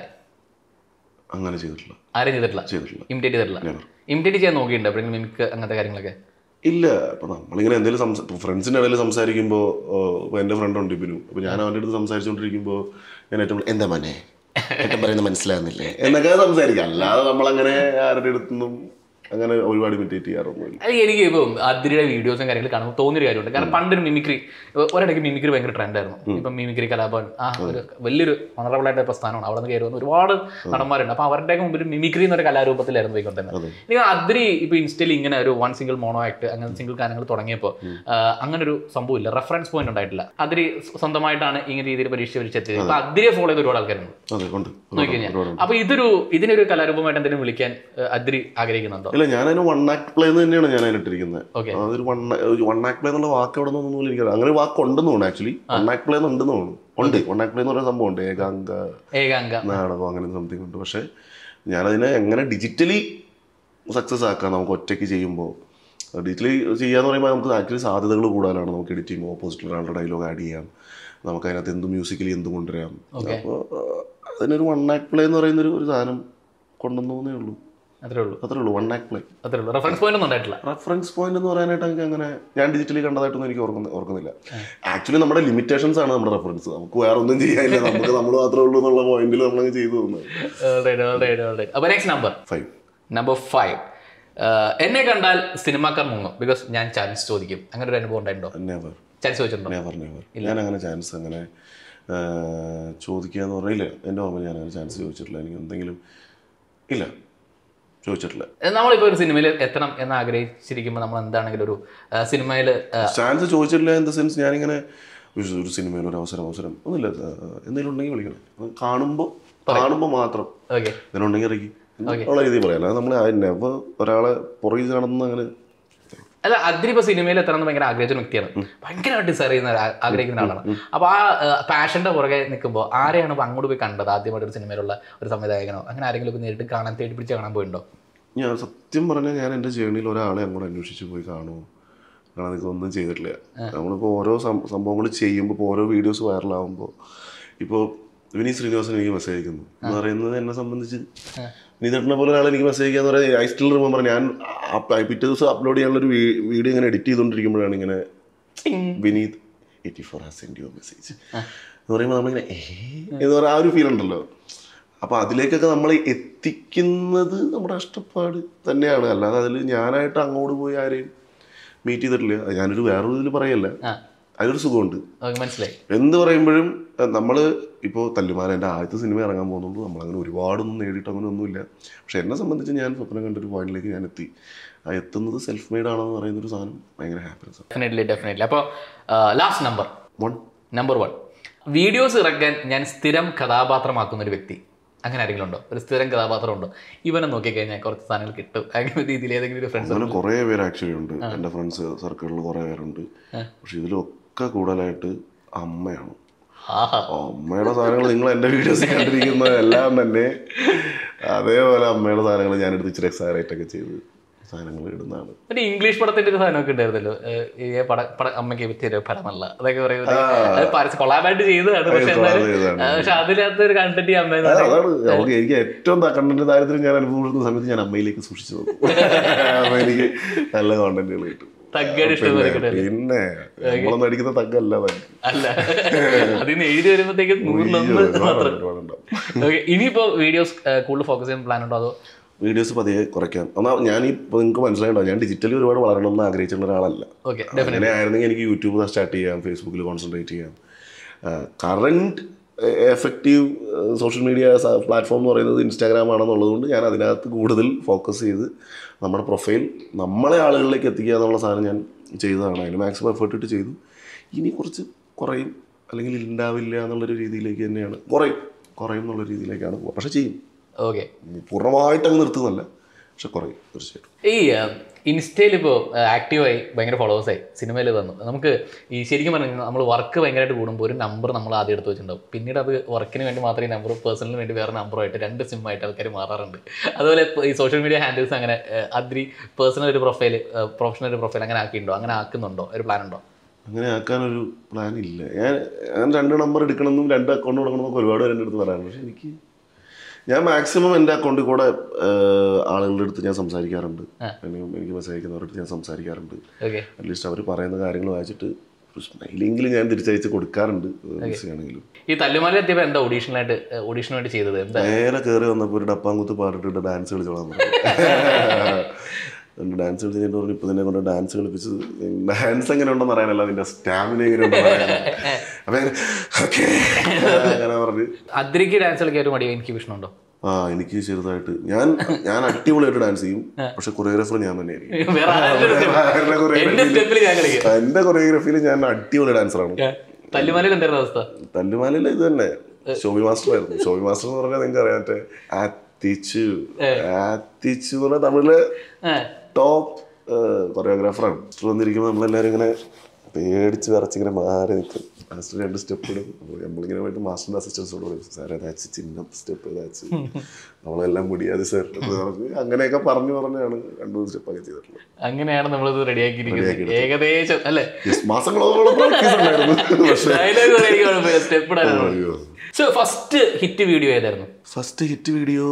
അങ്ങനെ ചെയ്തിട്ടില്ല ആരും ചെയ്തിട്ടില്ല ചെയ്തിട്ടില്ല ഇമിറ്റേറ്റ് ചെയ്തിട്ടില്ല Never. ഇമിറ്റേറ്റ് ചെയ്യാൻ നോക്കിയിട്ടുണ്ട് എപ്പോഴെങ്കിലും മിമിക്ക് അങ്ങനത്തെ കാര്യങ്ങളൊക്കെ ഇല്ല ഇപ്പം നമ്മളിങ്ങനെ എന്തെങ്കിലും സംസാ ഫ്രണ്ട്സിൻ്റെ ഇടയിൽ സംസാരിക്കുമ്പോൾ ഇപ്പോൾ എൻ്റെ ഫ്രണ്ട് ഉണ്ട് ഇബിനു അപ്പോൾ ഞാൻ അവൻ്റെ അടുത്ത് സംസാരിച്ചുകൊണ്ടിരിക്കുമ്പോൾ ഞാൻ ഏറ്റവും കൂടുതൽ എന്താ മോനെ ഏട്ടൻ പറയുന്നത് മനസ്സിലാകുന്നില്ലേ എന്നൊക്കെ സംസാരിക്കാം അല്ലാതെ നമ്മളങ്ങനെ ആരുടെ അടുത്തൊന്നും അങ്ങനെ ഒരുപാട് ഇമിറ്റേറ്റ് ചെയ്യാറൊന്നുമില്ല അത് എനിക്ക് ഇപ്പം അതിരിയുടെ വീഡിയോസും കാര്യങ്ങളും കാണുമ്പോൾ തോന്നിയൊരു കാര്യമുണ്ട് കാരണം പണ്ടൊരു മിമിക്രി ഒരിടയ്ക്ക് മിമിക്രി ഭയങ്കര ട്രെൻഡായിരുന്നു ഇപ്പം മിമിക്രി കലാഭവൻ ആ ഒരു വലിയൊരു ഓണറബിൾ ആയിട്ട് പ്രസ്ഥാനമാണ് അവിടെ നിന്ന് കയറി വന്ന ഒരുപാട് നടന്മാരുണ്ട് അപ്പോൾ അവരുടെയൊക്കെ മുമ്പിൽ മിമിക്രി എന്നൊരു കലാരൂപത്തിലായിരുന്നു പോയിക്കൊണ്ടിരുന്നത് എനിക്ക് അതിരി ഇപ്പോൾ ഇൻസ്റ്റയിൽ ഇങ്ങനെ ഒരു വൺ സിംഗിൾ മോണോ ആക്ട് അങ്ങനെ സിംഗിൾ ഗാനങ്ങൾ തുടങ്ങിയപ്പോൾ അങ്ങനെ ഒരു സംഭവമില്ല റെഫറൻസ് പോയിന്റ് ഉണ്ടായിട്ടില്ല അതിരി സ്വന്തമായിട്ടാണ് ഇങ്ങനെ രീതിയിൽ പരീക്ഷ പരീക്ഷെത്തിയത് അപ്പോൾ അതിരെ ഫോളോ ചെയ്ത ഒരുപാട് ആൾക്കാരുണ്ട് അതെ കൊണ്ട് നോക്കിക്കഴിഞ്ഞാൽ അപ്പൊ ഇതൊരു ഇതിനൊരു കലാരൂപമായിട്ട് എന്തെങ്കിലും വിളിക്കാൻ ഏഹ്, അതിരി ആഗ്രഹിക്കുന്നുണ്ടോ ഇല്ല ഞാൻ അതിന് വൺ ആക്ട് പ്ലേ എന്ന് തന്നെയാണ് ഞാൻ അതിനിട്ടിരിക്കുന്നത് Okay. അതൊരു വൺ വൺ ആക്ട് പ്ലേ എന്നുള്ള വാക്ക് എവിടെ നിന്നൊന്നും പോലും എനിക്കറിയാം അങ്ങനെ ഒരു വാക്ക് ഉണ്ടെന്ന് തോന്നുന്നു ആക്ച്വലി വൺ ആക്ട് പ്ലേ ഉണ്ടെന്ന് തോന്നുന്നു ഉണ്ട് വൺ ആക്ട് പ്ലേ എന്ന് പറയുന്ന സംഭവം ഉണ്ട് ഏകാംഗ ഏകാംഗ നാടകം അങ്ങനെ സംതിങ് ഉണ്ട് പക്ഷേ ഞാനതിനെ എങ്ങനെ ഡിജിറ്റലി സക്സസ് ആക്കാം നമുക്ക് ഒറ്റയ്ക്ക് ചെയ്യുമ്പോൾ ഡിജിറ്റലി ചെയ്യാന്ന് പറയുമ്പോൾ നമുക്ക് ആക്ച്വലി സാധ്യതകൾ കൂടുതലാണ് നമുക്ക് എഡിറ്റ് ചെയ്യുമ്പോൾ ഓപ്പോസിറ്റ് ഒരാളുടെ ഡയലോഗ് ആഡ് ചെയ്യാം നമുക്ക് അതിനകത്ത് എന്ത് മ്യൂസിക്കലി എന്തും കൊണ്ടുവരാം അപ്പോൾ അതിനൊരു വൺ ആക്ട് പ്ലേ എന്ന് പറയുന്ന ഒരു ഒരു സാധനം കൊണ്ടുവന്നേ ഉള്ളൂ അത്രേ ഉള്ളൂ അത്രേ ഉള്ളൂ വൺ ആക്ട് പ്ലേ അത്രേ ഉള്ളൂ റെഫറൻസ് പോയിന്റ് ഒന്നും ഉണ്ടായിട്ടില്ല റെഫറൻസ് പോയിന്റ് എന്ന് പറയാനായിട്ട് എനിക്ക് അങ്ങനെ ഞാൻ ഡിജിറ്റലി കണ്ടതായിട്ടൊന്നും എനിക്ക് ഓർക്കുന്ന ഓർക്കുന്നില്ല ആക്ച്വലി നമ്മുടെ ലിമിറ്റേഷൻസ് ആണ് നമ്മുടെ റെഫറൻസ് നമുക്ക് വേറെ ഒന്നും ചെയ്യാനില്ല നമുക്ക് നമ്മൾ മാത്രമേ ഉള്ളൂ എന്നുള്ള പോയിന്റിൽ നമ്മളങ്ങ് ചെയ്തു തോന്നുന്നത് അപ്പൊ next number five number five എന്നെ കണ്ടാൽ സിനിമാക്കാർ മുങ്ങും ബിക്കോസ് ഞാൻ ചാൻസ് ചോദിക്കും അങ്ങനെ ഒരു അനുഭവം ഉണ്ടായിട്ടുണ്ടോ നെവർ ചാൻസ് ചോദിച്ചിട്ടുണ്ടോ നെവർ നെവർ ഞാൻ അങ്ങനെ ചാൻസ് അങ്ങനെ ചോദിക്കുക എന്ന് പറഞ്ഞില്ല എൻ്റെ ഓർമ്മ ഞാൻ അങ്ങനെ ചാൻസ് ചോദിച്ചിട്ടില്ല എനിക്ക് എന്തെങ്കിലും ഇല്ല ചോദിച്ചിട്ടില്ല നമ്മളിപ്പോ ഒരു സിനിമയിൽ എത്തണം എന്ന് ആഗ്രഹിച്ചിരിക്കുമ്പോൾ നമ്മൾ എന്താണെങ്കിലും ഒരു സിനിമയിൽ ചാൻസ് ചോദിച്ചിട്ടില്ല ഇൻ ദ സെൻസ് ഞാനിങ്ങനെ ഒരു ഒരു സിനിമയിൽ ഒരു അവസരം അവസരം ഒന്നുമില്ല എന്തെങ്കിലും ഉണ്ടെങ്കിൽ വിളിക്കണം അത് കാണുമ്പോൾ കാണുമ്പോൾ മാത്രം ഓക്കെ ഇതിനുണ്ടെങ്കിൽ ഇറക്കി ഉള്ള രീതിയിൽ പറയാം അല്ലാതെ നമ്മൾ നെവർ ഒരാളെ പുറകിൽ നടന്ന് അങ്ങനെ അല്ല അതിന് ഇപ്പൊ സിനിമയിൽ എത്തണം എന്ന് ഭയങ്കര ആഗ്രഹിച്ച ഒരു വ്യക്തിയാണ് ഭയങ്കരമായിട്ട് ഡിസൈർ ചെയ്യുന്ന ഒരു ആ- ആഗ്രഹിക്കുന്ന ആളാണ് അപ്പൊ ആ പാഷന്റെ പുറകെ നിൽക്കുമ്പോൾ ആരെയാണ് ഇപ്പൊ അങ്ങോട്ട് പോയി കണ്ടത് ആദ്യമായിട്ട് ഒരു സിനിമയിലുള്ള ഒരു സംവിധായകനോ അങ്ങനെ ആരെങ്കിലും ഒക്കെ നേരിട്ട് കാണാൻ തേടി പിടിച്ച് കാണാൻ പോയിണ്ടോ ഞാൻ സത്യം പറഞ്ഞാൽ ഞാൻ എൻ്റെ ജേണിയിൽ ഒരാളെ അങ്ങോട്ട് അന്വേഷിച്ച് പോയി കാണുമോ കാരണം എനിക്ക് ഒന്നും ചെയ്തിട്ടില്ല നമ്മളിപ്പോൾ ഓരോ സംഭവങ്ങൾ ചെയ്യുമ്പോൾ ഇപ്പോൾ ഓരോ വീഡിയോസ് വൈറലാകുമ്പോൾ ഇപ്പോൾ വിനീത് ശ്രീനിവാസൻ എനിക്ക് മെസ്സേജ് അയക്കുന്നു എന്ന് പറയുന്നത് എന്നെ സംബന്ധിച്ച് വിനീതേട്ടനെ പോലെ ഒരാൾ എനിക്ക് മെസ്സേജ് അയക്കാന്ന് പറയുന്നത് ഐ സ്റ്റിൽ റിമെമ്പർ ഞാൻ ആ- ആ പിറ്റേ ദിവസം അപ്ലോഡ് ചെയ്യാനുള്ള ഒരു വീഡിയോ ഇങ്ങനെ എഡിറ്റ് ചെയ്തുകൊണ്ടിരിക്കുമ്പോഴാണ് ഇങ്ങനെ Vineeth eighty four has send your message എന്ന് പറയുമ്പോൾ നമ്മളിങ്ങനെ ഏ എന്ന് പറയുന്ന ആ ഒരു ഫീൽ ഉണ്ടല്ലോ അപ്പോൾ അതിലേക്കൊക്കെ നമ്മളെ എത്തിക്കുന്നത് നമ്മുടെ കഷ്ടപ്പാട് തന്നെയാണ് അല്ലാതെ അതിൽ ഞാനായിട്ട് അങ്ങോട്ട് പോയി ആരെയും മീറ്റ് ചെയ്തിട്ടില്ല അത് ഞാനൊരു വേറൊരു ഇതിൽ പറയല്ല ആ അതിലൊരു സുഖമുണ്ട് ഓക്കെ മനസ്സിലായി എന്ത് പറയുമ്പോഴും നമ്മൾ ഇപ്പോൾ തല്ലുമാല എൻ്റെ ആദ്യത്തെ സിനിമ ഇറങ്ങാൻ പോകുന്നുള്ളൂ നമ്മളങ്ങനെ ഒരുപാടൊന്നും നേടിയിട്ട് അങ്ങനെ ഒന്നുമില്ല പക്ഷെ എന്നെ സംബന്ധിച്ച് ഞാൻ സ്വപ്നം കണ്ടൊരു പോയിന്റിലേക്ക് ഞാൻ എത്തി ആ എത്തുന്നത് സെൽഫ് മെയ്ഡ് ആണെന്ന് പറയുന്ന ഒരു സാധനം ഭയങ്കര ഹാപ്പിനെസ് ഡെഫിനറ്റ്ലി ഡെഫിനറ്റ്ലി അപ്പോൾ last number one number one videos ഇറക്കാൻ ഞാൻ സ്ഥിരം കഥാപാത്രമാക്കുന്ന ഒരു വ്യക്തി അങ്ങനെ ആരെങ്കിലും ഉണ്ടോ ഒരു സ്ഥിരം കഥാപാത്രം ഉണ്ടോ ഇവനെ നോക്കിക്കഴിഞ്ഞാൽ കുറച്ച് സാധനങ്ങൾ കിട്ടും അങ്ങനെ രീതിയിൽ ഏതെങ്കിലും ഒരു ഫ്രണ്ട്സ് അങ്ങനെ കുറേ പേര് ആക്ച്വലി ഉണ്ട് എൻ്റെ ഫ്രണ്ട്സ് സർക്കിളിൽ കുറേ പേരുണ്ട് പക്ഷെ ഇതിലൊക്കെ കൂടുതലായിട്ട് അമ്മയാണ് ആഹാ അമ്മയുടെ സാധനങ്ങൾ നിങ്ങൾ എൻ്റെ വീഡിയോസ് കണ്ടിരിക്കുന്ന എല്ലാം തന്നെ അതേപോലെ അമ്മയുടെ സാധനങ്ങൾ ഞാനെടുത്ത് ഇച്ചിരി എക്സൈറേറ്റ് ഒക്കെ ചെയ്ത് സാധനങ്ങൾ ഇടുന്നതാണ് ഒരു ഇംഗ്ലീഷ് പടത്തിന്റെ ഒരു സാധനമൊക്കെ ഉണ്ടായിരുന്നല്ലോ ഏഹ് ഈ പട പട അമ്മയ്ക്ക് പറ്റിയ ഒരു പടമല്ല അതൊക്കെ പറയുന്നത് അത് പരസ്യം കൊളാബായിട്ട് ചെയ്തതാണ് പക്ഷെ collab എന്നാലും ചെയ്തതാണ്. ആ, പക്ഷെ അതിനകത്ത് ഒരു കണ്ടന്റ് ഈ അമ്മ അല്ല, അതാണ് നമുക്ക് എനിക്ക് ഏറ്റവും കണ്ടന്റ് ദാരിദ്ര്യം ഞാൻ അനുഭവപ്പെടുന്ന സമയത്ത് ഞാൻ അമ്മയിലേക്ക് സൂക്ഷിച്ചു നോക്കും അപ്പൊ എനിക്ക് നല്ല കോണ്ടന്റുകൾ കിട്ടും തഗ്ഗടി ഇഷ്ടം പിന്നെ പോലെ പിന്നെ നമ്മളൊന്നും അടിക്കുന്ന തഗ്ഗല്ല തഗ് അല്ല അതിന് എഴുതി വരുമ്പോഴത്തേക്കും നൂറിലൊന്ന് മാത്രം ഒരുപാടുണ്ടാവും ഓക്കെ ഇനിയിപ്പോ വീഡിയോസ് കൂടുതൽ ഫോക്കസ് ചെയ്യാൻ പ്ലാൻ ഉണ്ടോ അതോ വീഡിയോസ് പതിയെ കുറയ്ക്കാം എന്നാൽ ഞാൻ ഈ നിങ്ങൾക്ക് മനസ്സിലായിട്ടോ ഞാൻ ഡിജിറ്റലി ഒരുപാട് വളരണം എന്ന് ആഗ്രഹിച്ചിട്ടുള്ള ഒരാളല്ല ഓക്കെ അങ്ങനെ ആയിരുന്നെങ്കിൽ എനിക്ക് യൂട്യൂബ് സ്റ്റാർട്ട് ചെയ്യാം ഫേസ്ബുക്കിൽ കോൺസെൻട്രേറ്റ് ചെയ്യാം current effective social media platform എന്ന് പറയുന്നത് ഇൻസ്റ്റാഗ്രാം ആണെന്നുള്ളത് കൊണ്ട് ഞാൻ അതിനകത്ത് കൂടുതൽ ഫോക്കസ് ചെയ്ത് നമ്മുടെ പ്രൊഫൈൽ നമ്മളെ ആളുകളിലേക്ക് എത്തിക്കുക എന്നുള്ള സാധനം ഞാൻ ചെയ്തതാണ് അതിന് മാക്സിമം എഫേർട്ട് ഇട്ട് ചെയ്തു ഇനി കുറച്ച് കുറയും അല്ലെങ്കിൽ ഉണ്ടാവില്ല എന്നുള്ളൊരു രീതിയിലേക്ക് തന്നെയാണ് കുറയും കുറയും എന്നുള്ള രീതിയിലേക്കാണ് പോകുക പക്ഷേ ചെയ്യും ഓക്കെ പൂർണ്ണമായിട്ട് അങ്ങ് നിർത്തുന്നല്ല പക്ഷെ കുറയും തീർച്ചയായിട്ടും ഈ ഇൻസ്റ്റയിൽ ഇപ്പോൾ ആക്റ്റീവായി ഭയങ്കര ഫോളോവേഴ്സ് ആയി സിനിമയിൽ വന്നു നമുക്ക് ഈ ശരിക്കും പറഞ്ഞാൽ നമ്മൾ വർക്ക് ഭയങ്കരമായിട്ട് കൂടുമ്പോൾ ഒരു നമ്പർ നമ്മൾ ആദ്യം എടുത്ത് വെച്ചിട്ടുണ്ടാവും പിന്നീട് അത് വർക്കിന് വേണ്ടി മാത്രമേ നമ്പർ പേഴ്സണലിന് വേണ്ടി വേറെ നമ്പറുമായിട്ട് രണ്ട് സിമ്മായിട്ട് ആൾക്കാർ മാറാറുണ്ട് അതുപോലെ ഇപ്പൊ ഈ സോഷ്യൽ മീഡിയ ഹാൻഡിൽസ് അങ്ങനെ ഏഹ്, അതിരി പേഴ്സണൽ ഒരു പ്രൊഫൈൽ പ്രൊഫഷണൽ ഒരു പ്രൊഫൈൽ അങ്ങനെ ആക്കിയിട്ടുണ്ടോ അങ്ങനെ ആക്കുന്നുണ്ടോ ഒരു പ്ലാൻ ഉണ്ടോ അങ്ങനെ ആക്കാനൊരു പ്ലാൻ ഇല്ല ഞാൻ ഞാൻ രണ്ട് നമ്പർ എടുക്കണമെന്നും രണ്ട് അക്കൗണ്ട് കൊടുക്കണമെന്നൊക്കെ ഒരുപാട് പേര് എൻ്റെ അടുത്ത് പറയാറുണ്ട് പക്ഷെ എനിക്ക് ഞാൻ മാക്സിമം എൻ്റെ അക്കൗണ്ടിൽ കൂടെ ഏഹ്, ആളുകളുടെ അടുത്ത് ഞാൻ സംസാരിക്കാറുണ്ട് എനിക്ക് എനിക്ക് മെസ്സേജ് അയക്കുന്നവരുടെ അടുത്ത് ഞാൻ സംസാരിക്കാറുണ്ട് ഓക്കെ അറ്റ്ലീസ്റ്റ് അവർ പറയുന്ന കാര്യങ്ങൾ വായിച്ചിട്ട് സ്മൈലെങ്കിലും ഞാൻ തിരിച്ചയച്ച് കൊടുക്കാറുണ്ട് മെസ്സേജ് ആണെങ്കിലും ഈ തല്ലുമാല എത്തിയപ്പോൾ എന്താ ഓഡീഷനായിട്ട് ഓഡീഷന് വേണ്ടി ചെയ്തത് എന്താ നേരെ കയറി വന്നപ്പോൾ ഒരു ഡപ്പാങ്കുത്ത് പാടിട്ട് ഡാൻസ് കളിച്ചോളാൻ പറഞ്ഞു ഡാൻസ് കളിച്ചിട്ട് പറഞ്ഞു ഇപ്പൊ നിന്നെ കൊണ്ട് ഡാൻസ് കളിപ്പിച്ചത് ഡാൻസ് എങ്ങനെ ഉണ്ടെന്ന് അറിയാനല്ല നിന്റെ സ്റ്റാമിന എങ്ങനെ ഉണ്ടെന്ന് അറിയാനാ അപ്പൊ അങ്ങനെ "Okay." അങ്ങനെ പറഞ്ഞു അദ്രിക്ക് ഡാൻസ് കളിക്കാൻ ഒരു മടി എനിക്ക് വിഷ്ണുണ്ടോ ആ എനിക്ക് ചെറുതായിട്ട് ഞാൻ ഞാൻ അടിപൊളിയായിട്ട് ഡാൻസ് ചെയ്യും പക്ഷെ കൊറിയോഗ്രാഫർ ഞാൻ തന്നെ ആയിരിക്കും വേറെ ആരുടെ എന്റെ സ്റ്റെപ്പിൽ ഞാൻ കളിക്കും എന്റെ കൊറിയോഗ്രാഫിയിൽ ഞാൻ അടിപൊളി ഡാൻസറാണ് തല്ലുമാലയിൽ എന്തായിരുന്നു അവസ്ഥ തല്ലുമാലയിൽ ഇത് തന്നെ ഷോബി മാസ്റ്റർ ആയിരുന്നു ഷോബി മാസ്റ്റർ എന്ന് പറഞ്ഞാൽ നിങ്ങൾക്ക് അറിയാം മറ്റേ ആത്തിച്ചു ആത്തിച്ചു എന്ന് പറഞ്ഞാൽ തമിഴില് ഏ. ടോപ്പ് കൊറിയോഗ്രാഫറാണ് മാസ്റ്റർ വന്നിരിക്കുമ്പോൾ നമ്മളെല്ലാവരും ഇങ്ങനെ പേടിച്ച് വിറച്ചിങ്ങനെ മാറി നിൽക്കും മാസ്റ്റർ രണ്ട് സ്റ്റെപ്പ് ഇടും അപ്പോൾ നമ്മളിങ്ങനെ പോയിട്ട് മാസ്റ്ററിന്റെ അസിസ്റ്റൻസോട് പറയും സാർ ഏതാച്ച് ചിന്ന സ്റ്റെപ്പ് ഏതാച്ച് നമ്മളെല്ലാം മുടിയാതെ സാർ എന്ന് പറഞ്ഞ് അങ്ങനെയൊക്കെ പറഞ്ഞു പറഞ്ഞാണ് രണ്ടു മൂന്ന് സ്റ്റെപ്പൊക്കെ ചെയ്തിട്ടുള്ളത് അങ്ങനെയാണ് നമ്മളിത് റെഡിയാക്കിയിരിക്കുന്നത് ഏകദേശം അല്ലേ Yes, മാസങ്ങളോളം പ്രാക്ടീസ് ഉണ്ടായിരുന്നു പക്ഷേ ഡയലോഗ് സ്റ്റെപ്പ് ഇടാനുള്ള സോ ഫസ്റ്റ് ഹിറ്റ് വീഡിയോ ഏതായിരുന്നു ഫസ്റ്റ് ഹിറ്റ് വീഡിയോ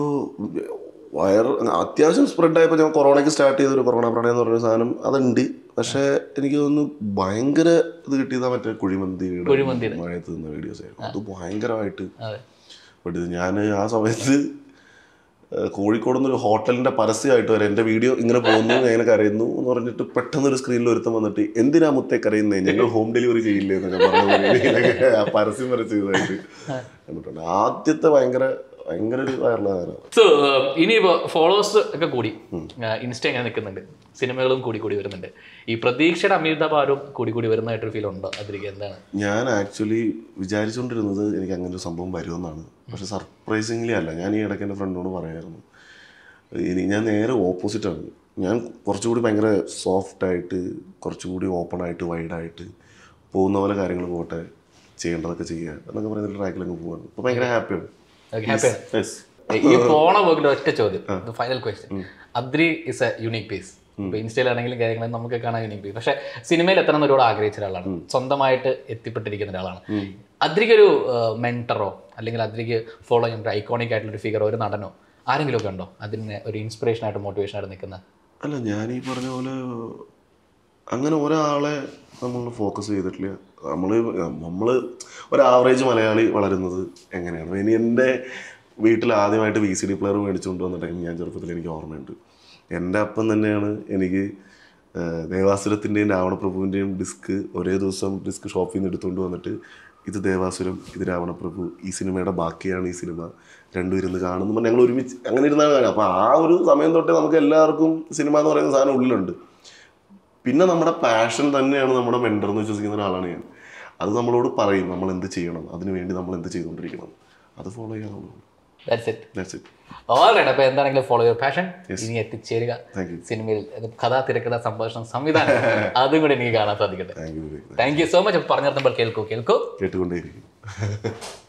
വയർ അത്യാവശ്യം സ്പ്രെഡ് ആയപ്പോൾ ഞാൻ കൊറോണയ്ക്ക് സ്റ്റാർട്ട് ചെയ്തൊരു കൊറോണ പ്രണയം എന്ന് പറഞ്ഞ സാധനം അതുണ്ട് പക്ഷേ എനിക്ക് തോന്നുന്നു ഭയങ്കര ഇത് കിട്ടിയതാ മറ്റേ കുഴിമന്തിയുടെ കുഴിമന്തിയുടെ. മഴയത്ത് നിന്ന വീഡിയോസ് ആയിരുന്നു അത് ഭയങ്കരമായിട്ട് അതെ ബട്ട് ഇത് ഞാൻ ആ സമയത്ത് ഏഹ്, കോഴിക്കോട് നിന്നൊരു ഹോട്ടലിന്റെ പരസ്യമായിട്ട് വരെ എൻ്റെ വീഡിയോ ഇങ്ങനെ പോകുന്നു ഞാൻ ഇങ്ങനെ കരയുന്നു എന്ന് പറഞ്ഞിട്ട് പെട്ടെന്ന് ഒരു സ്ക്രീനിൽ ഒരുത്തം വന്നിട്ട് എന്തിനാ മുത്തേ കരയുന്നേ ഞങ്ങൾ ഹോം ഡെലിവറി ചെയ്യില്ലേ എന്നൊക്കെ പറഞ്ഞു ആ പരസ്യം വരെ ചെയ്തതായിട്ട് കണ്ടിട്ടുണ്ട് ആദ്യത്തെ ഭയങ്കര ഭയങ്കര ഒരു വൈറലാണ് സോ ഇനിയിപ്പോ ഫോളോവേഴ്സ് ഒക്കെ കൂടി ഇൻസ്റ്റ ഇങ്ങനെ നിൽക്കുന്നുണ്ട് സിനിമകളും കൂടി കൂടി വരുന്നുണ്ട് ഈ പ്രതീക്ഷയുടെ അമിതഭാരവും കൂടി കൂടി വരുന്നതായിട്ടൊരു ഫീൽ ഉണ്ടോ അതിലേക്ക് എന്താണ് ഞാൻ ആക്ച്വലി വിചാരിച്ചുകൊണ്ടിരുന്നത് എനിക്ക് അങ്ങനെ ഒരു സംഭവം വരുമെന്നാണ് പക്ഷെ സർപ്രൈസിംഗ്ലി അല്ല ഞാൻ ഈ ഇടയ്ക്ക് എൻ്റെ ഫ്രണ്ടിനോട് പറയായിരുന്നു ഇനി ഞാൻ നേരെ ഓപ്പോസിറ്റാണ് ഞാൻ കുറച്ചുകൂടി ഭയങ്കര സോഫ്റ്റ് ആയിട്ട് കുറച്ചുകൂടി ഓപ്പൺ ആയിട്ട് വൈഡായിട്ട് പോകുന്ന പോലെ കാര്യങ്ങൾ പോട്ടെ ചെയ്യേണ്ടതൊക്കെ ചെയ്യുക എന്നൊക്കെ പറയുന്ന ട്രാക്കിലങ്ങ് പോവാണ് അപ്പോൾ ഭയങ്കര ഹാപ്പിയാണ് Okay, happy ആണ്. യെസ് ഈ പോണ പോക്കിൽ ഒറ്റ ചോദ്യം final question Adri is a unique piece ഇപ്പൊ ഇൻസ്റ്റയിലാണെങ്കിലും കാര്യങ്ങളും നമുക്ക് കാണാൻ യുണീക് പീസ് പക്ഷെ സിനിമയിൽ എത്തണം എന്ന് ഒരുപാട് ആഗ്രഹിച്ച ഒരാളാണ് സ്വന്തമായിട്ട് എത്തിപ്പെട്ടിരിക്കുന്ന ഒരാളാണ് അദ്രിക്ക് ഒരു മെന്ററോ അല്ലെങ്കിൽ അദ്രിക്ക് ഫോളോ ചെയ്യാൻ ഒരു ഐക്കോണിക് ആയിട്ടുള്ള ഒരു ഫിഗറോ ഒരു നടനോ ആരെങ്കിലും ഒക്കെ ഉണ്ടോ അതിന് ഒരു ഇൻസ്പിറേഷൻ ആയിട്ട് മോട്ടിവേഷൻ ആയിട്ട് നിൽക്കുന്ന അല്ല ഞാൻ ഈ പറഞ്ഞ പോലെ അങ്ങനെ ഒരാളെ നമ്മൾ ഫോക്കസ് ചെയ്തിട്ടില്ല നമ്മൾ നമ്മൾ ഒരു ആവറേജ് മലയാളി വളരുന്നത് എങ്ങനെയാണ് ഇനി എൻ്റെ വീട്ടിൽ ആദ്യമായിട്ട് വി സി ഡി പ്ലെയർ മേടിച്ചുകൊണ്ട് വന്ന ടൈം ഞാൻ ചെറുപ്പത്തിൽ എനിക്ക് ഓർമ്മയുണ്ട് എൻ്റെ അപ്പം തന്നെയാണ് എനിക്ക് ഏഹ്, ദേവാസുരത്തിൻ്റെയും രാവണപ്രഭുവിൻ്റെയും ഡിസ്ക് ഒരേ ദിവസം ഡിസ്ക് ഷോപ്പിൽ നിന്ന് എടുത്തുകൊണ്ട് വന്നിട്ട് ഇത് ദേവാസുരം ഇത് രാവണപ്രഭു ഈ സിനിമയുടെ ബാക്കിയാണ് ഈ സിനിമ രണ്ടും ഇരുന്ന് കാണുന്നു ഞങ്ങൾ ഒരുമിച്ച് അങ്ങനെ ഇരുന്നാണ് കാണുക അപ്പോൾ ആ ഒരു സമയം തൊട്ടേ നമുക്ക് എല്ലാവർക്കും സിനിമ എന്ന് പറയുന്ന സാധനം ഉള്ളിലുണ്ട് പിന്നെ നമ്മുടെ പാഷൻ തന്നെയാണ് നമ്മുടെ മെൻറ്റർ എന്ന് വിശ്വസിക്കുന്ന ഒരാളാണ് ഞാൻ അത് നമ്മളോട് പറയും നമ്മൾ എന്ത് ചെയ്യണം അതിനു വേണ്ടി നമ്മൾ എന്ത് ചെയ്തുകൊണ്ടിരിക്കണം അത് ഫോളോ ചെയ്യാനുള്ളൂ that's it that's it alright അപ്പോൾ എന്താണെങ്കിലും ഫോളോ യുവർ പാഷൻ ഇനി എത്തിച്ചേരുക താങ്ക് യു സിനിമയിൽ അത് കഥ തിരക്കഥ സംഭാഷണം സംവിധാനം അതും കൂടി എനിക്ക് കാണാൻ സാധിക്കട്ടെ thank you thank you so much പറഞ്ഞു നിർത്തുമ്പോൾ കേൾക്കൂ കേൾക്കൂ കേട്ടുകൊണ്ടേയിരിക്കും